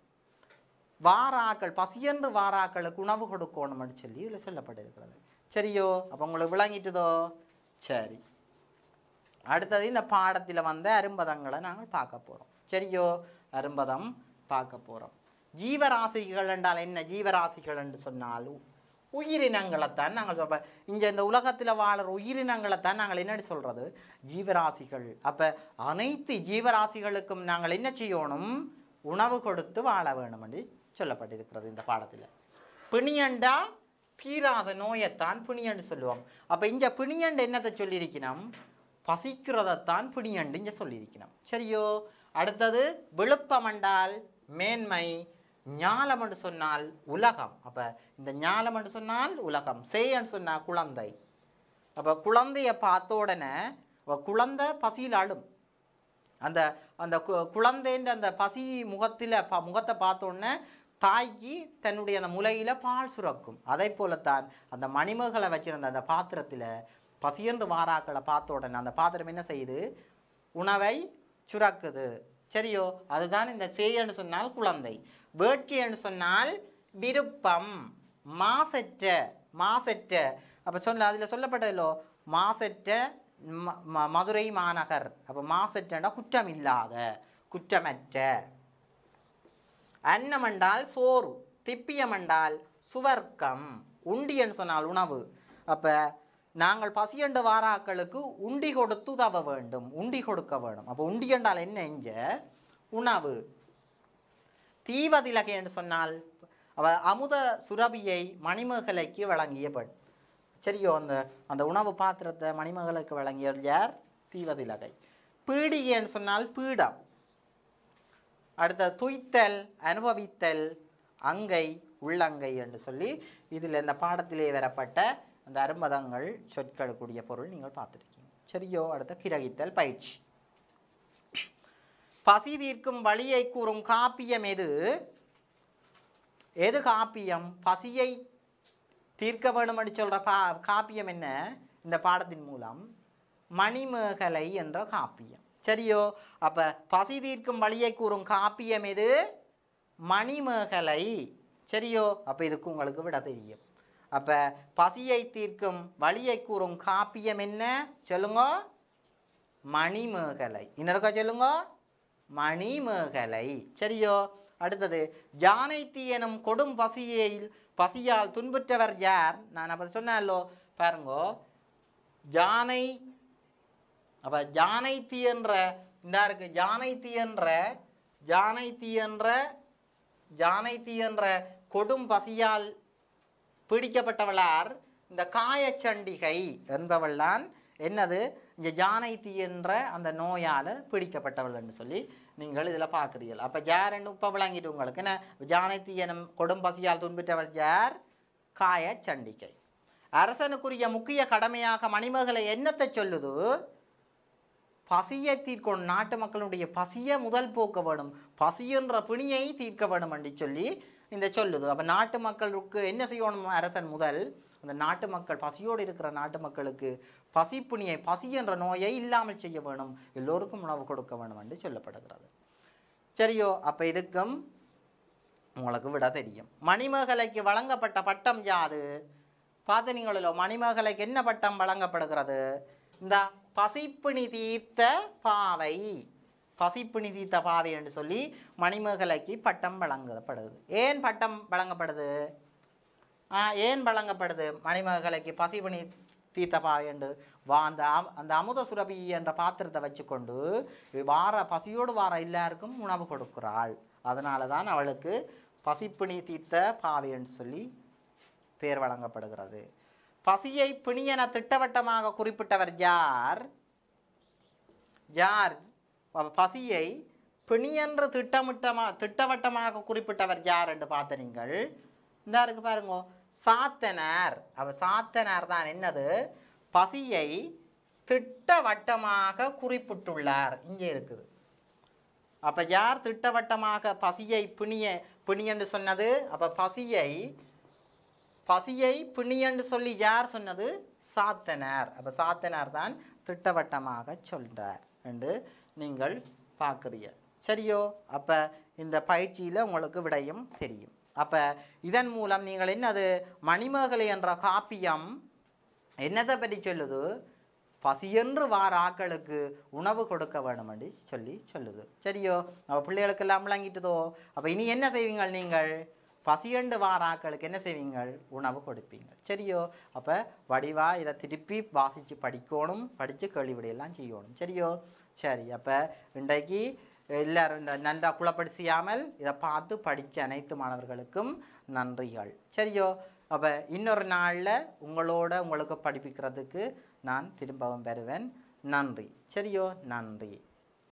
Speaker 1: வாராக்கள் பசியன்று வாராக்களுக்கு உணவு கொடுக்கணும்னு சொல்லி இதில் சொல்லப்பட்டிருக்கிறது சரியோ அப்போ உங்களுக்கு விளங்கிட்டுதோ சரி அடுத்தது இந்த பாடத்தில் வந்த அரும்பதங்களை நாங்கள் பார்க்க போகிறோம் சரியோ அரும்பதம் பார்க்க போகிறோம் ஜீவராசிகள் என்றால் என்ன ஜீவராசிகள் என்று சொன்னால் உ- உயிரினங்களைத்தான் நாங்கள் சொல்கிறோம் இங்கே இந்த உலகத்தில் வாழுற உயிரினங்களைத்தான் நாங்கள் என்னடி சொல்கிறது ஜீவராசிகள் அப்போ அனைத்து ஜீவராசிகளுக்கும் நாங்கள் என்ன செய்யணும் உணவு கொடுத்து வாழ வேணும் என்று சொல்லப்பட்டிருக்கிறது இந்த பாடத்தில் பிணியண்டா தீராத நோயைத்தான் பிணியண்டு சொல்லுவோம் அப்போ இங்கே பிணியண்டு என்னத்தை சொல்லியிருக்கணும் பசிக்கிறதைத்தான் பிணியண்டு இங்கே சொல்லியிருக்கணும் சரியோ அடுத்தது விழுப்பம் என்றால் மேன்மை ஞாலம் என்று சொன்னால் உலகம் அப்போ இந்த ஞாலம் என்று சொன்னால் உலகம் சேயன்னு சொன்னால் குழந்தை அப்போ குழந்தைய பார்த்த உடனே அவ குழந்தை பசியில் அழும் அந்த அந்த கு- குழந்தைன்ற அந்த பசி முகத்தில் ப முகத்தை பார்த்த உடனே தாய்க்கு தன்னுடைய அந்த முலையில் பால் சுரக்கும் அதை போலத்தான் அந்த மணிமகளை வச்சிருந்த அந்த பாத்திரத்தில் பசியென்று வாராக்களை பார்த்த உடனே அந்த பாத்திரம் என்ன செய்யுது உணவை சுரக்குது சரியோ அதுதான் இந்த சேயன்னு சொன்னால் குழந்தை வேட்கைன்னு சொன்னால் விருப்பம் மாசற்ற மாசற்ற அப்போ சொல்ல அதில் சொல்லப்பட்டதில்லோ மாசற்ற ம- ம- மதுரை மாநகர் அப்போ மாசற்றண்டா குற்றம் இல்லாத குற்றமற்ற அன்னம் என்றால் சோறு திப்பியம் என்றால் சுவர்க்கம் உண்டியன்னு சொன்னால் உணவு அப்போ நாங்கள் பசியண்டு வாராக்களுக்கு உண்டி கொடுத்து உதவ வேண்டும் உண்டி கொடுக்க வேண்டும் அப்போ உண்டி என்றால் என்ன இங்கே உணவு தீவதிலகை என்று சொன்னால் அவ அமுத சுரபியை மணிமேகலைக்கு வழங்கிய பெண் சரியோ அந்த அந்த உணவு பாத்திரத்தை மணிமேகலைக்கு வழங்கியவர் யார் தீவதிலகை பீடிகைன்னு சொன்னால் பீடம் அடுத்த துய்த்தல் அனுபவித்தல் அங்கை உள்ளங்கை என்று சொல்லி இதில் இந்த பாடத்திலே வரப்பட்ட அந்த அரும்பதங்கள் சொற்களுக்குரிய பொருள் நீங்கள் பார்த்துருக்கீங்க சரியோ அடுத்த கிரகித்தல் பயிற்சி பசி தீர்க்கும் வழியை கூறும் காப்பியம் எது எது காப்பியம் பசியை தீர்க்க வேண்டும் என்று சொல்கிற பா காப்பியம் என்ன இந்த பாடத்தின் மூலம் மணிமேகலை என்ற காப்பியம் சரியோ அப்போ பசி தீர்க்கும் வழியை கூறும் காப்பியம் எது மணிமேகலை சரியோ அப்போ இதுக்கு உங்களுக்கு விட தெரியும் அப்போ பசியை தீர்க்கும் வழியை கூறும் காப்பியம் என்ன சொல்லுங்க மணிமேகலை இன்னொருக்கா சொல்லுங்க மணிமேகலை சரியோ அடுத்தது ஜானைத்தி எனும் கொடும் பசியில் பசியால் துன்புற்றவர் யார் நான் அப்போ சொன்னேன்லோ பாருங்கோ ஜானை அப்போ ஜானைத்தி என்ற இந்த இருக்கு ஜானைத்தி என்ற ஜானைத்தி என்ற ஜானைத்தி என்ற கொடும் பசியால் பீடிக்கப்பட்டவளார் இந்த காயச்சண்டிகை என்பவள்தான் என்னது இந்த ஜானைத்தி என்ற அந்த நோயால் பீடிக்கப்பட்டவள் என்று சொல்லி நீங்கள் இதில் பார்க்குறீர்கள் அப்போ யாருன்னு இப்போ விளங்கிட்டு உங்களுக்கு என்ன ஜானைத்தி எனும் கொடும் பசியால் துன்புற்றவள் யார் காயச்சண்டிகை அரசனுக்குரிய முக்கிய கடமையாக மணிமேகலை என்னத்தை சொல்லுது பசியை தீர்க்கணும் நாட்டு மக்களுடைய பசியை முதல் போக்க வேணும் பசி என்ற பிணியை தீர்க்க வேணும் என்று சொல்லி இந்த சொல்லுது அப்போ நாட்டு மக்களுக்கு என்ன செய்யணும் அரசன் முதல் அந்த நாட்டு மக்கள் பசியோடு இருக்கிற நாட்டு மக்களுக்கு பசி பிணியை பசி என்ற நோயை இல்லாமல் செய்ய வேணும் எல்லோருக்கும் உணவு கொடுக்க வேணும் என்று சொல்லப்படுகிறது சரியோ அப்போ இதுக்கும் உங்களுக்கு விட தெரியும் மணிமேகலைக்கு வழங்கப்பட்ட பட்டம் யாது பார்த்தீங்களோ மணிமேகலைக்கு என்ன பட்டம் வழங்கப்படுகிறது இந்த பசிப்பிணி தீர்த்த பாவை பசிப்பிணி தீர்த்த பாவை என்று சொல்லி மணிமேகலைக்கு பட்டம் வழங்கப்படுது ஏன் பட்டம் வழங்கப்படுது ஆ, ஏன் வழங்கப்படுது மணிமேகலைக்கு பசிப்பிணி தீர்த்த பாவை என்று வா அந்த அம்- அந்த அமுத சுரபி என்ற பாத்திரத்தை வச்சுக்கொண்டு வார பசியோடு வார எல்லாருக்கும் உணவு கொடுக்கிறாள் அதனால தான் அவளுக்கு பசிப்பிணி தீர்த்த பாவை என்று சொல்லி பேர் வழங்கப்படுகிறது பசியை பிணியென திட்டவட்டமாக குறிப்பிட்டவர் யார் யார் அப்ப பசியை பிணியென்று திட்டமிட்டமா திட்டவட்டமாக குறிப்பிட்டவர் யார் என்று பார்த்த நீங்கள் இந்த இருக்கு பாருங்க சாத்தனார் அவ சாத்தனார் தான் என்னது பசியை திட்டவட்டமாக குறிப்பிட்டுள்ளார் இங்கே இருக்குது அப்ப யார் திட்டவட்டமாக பசியை பிணிய பிணியென்று சொன்னது அப்ப பசியை பசியை பிணியென்று சொல்லி யார் சொன்னது சாத்தனார் அப்ப சாத்தனார் தான் திட்டவட்டமாக சொல்றார் என்று நீங்கள் பார்க்குறீங்க சரியோ அப்ப இந்த பயிற்சியில உங்களுக்கு விடையும் தெரியும் அப்ப இதன் மூலம் நீங்கள் என்னது மணிமேகலை என்ற காப்பியம் என்னத்தை பற்றி சொல்லுது பசியென்று வார ஆக்களுக்கு உணவு கொடுக்க வேணுமென்று சொல்லி சொல்லுது சரியோ நம்ம பிள்ளைகளுக்கெல்லாம் விளங்கிட்டுதோ அப்போ இனி என்ன செய்வீங்க நீங்கள் பசியண்டு வார ஆக்களுக்கு என்ன செய்வீங்கள் உணவு கொடுப்பீங்க சரியோ அப்போ வடிவா இதை திருப்பி வாசித்து படிக்கணும் படித்து கேள்வி விடையெல்லாம் செய்யணும் சரியோ சரி அப்போ இன்றைக்கு எல்லாரும் இந்த நன்றா குழப்படிச்சியாமல் இதை பார்த்து படித்த அனைத்து மாணவர்களுக்கும் நன்றிகள் சரியோ அப்போ இன்னொரு நாளில் உங்களோட உங்களுக்கு படிப்பிக்கிறதுக்கு நான் திரும்பவும் வருவேன் நன்றி சரியோ நன்றி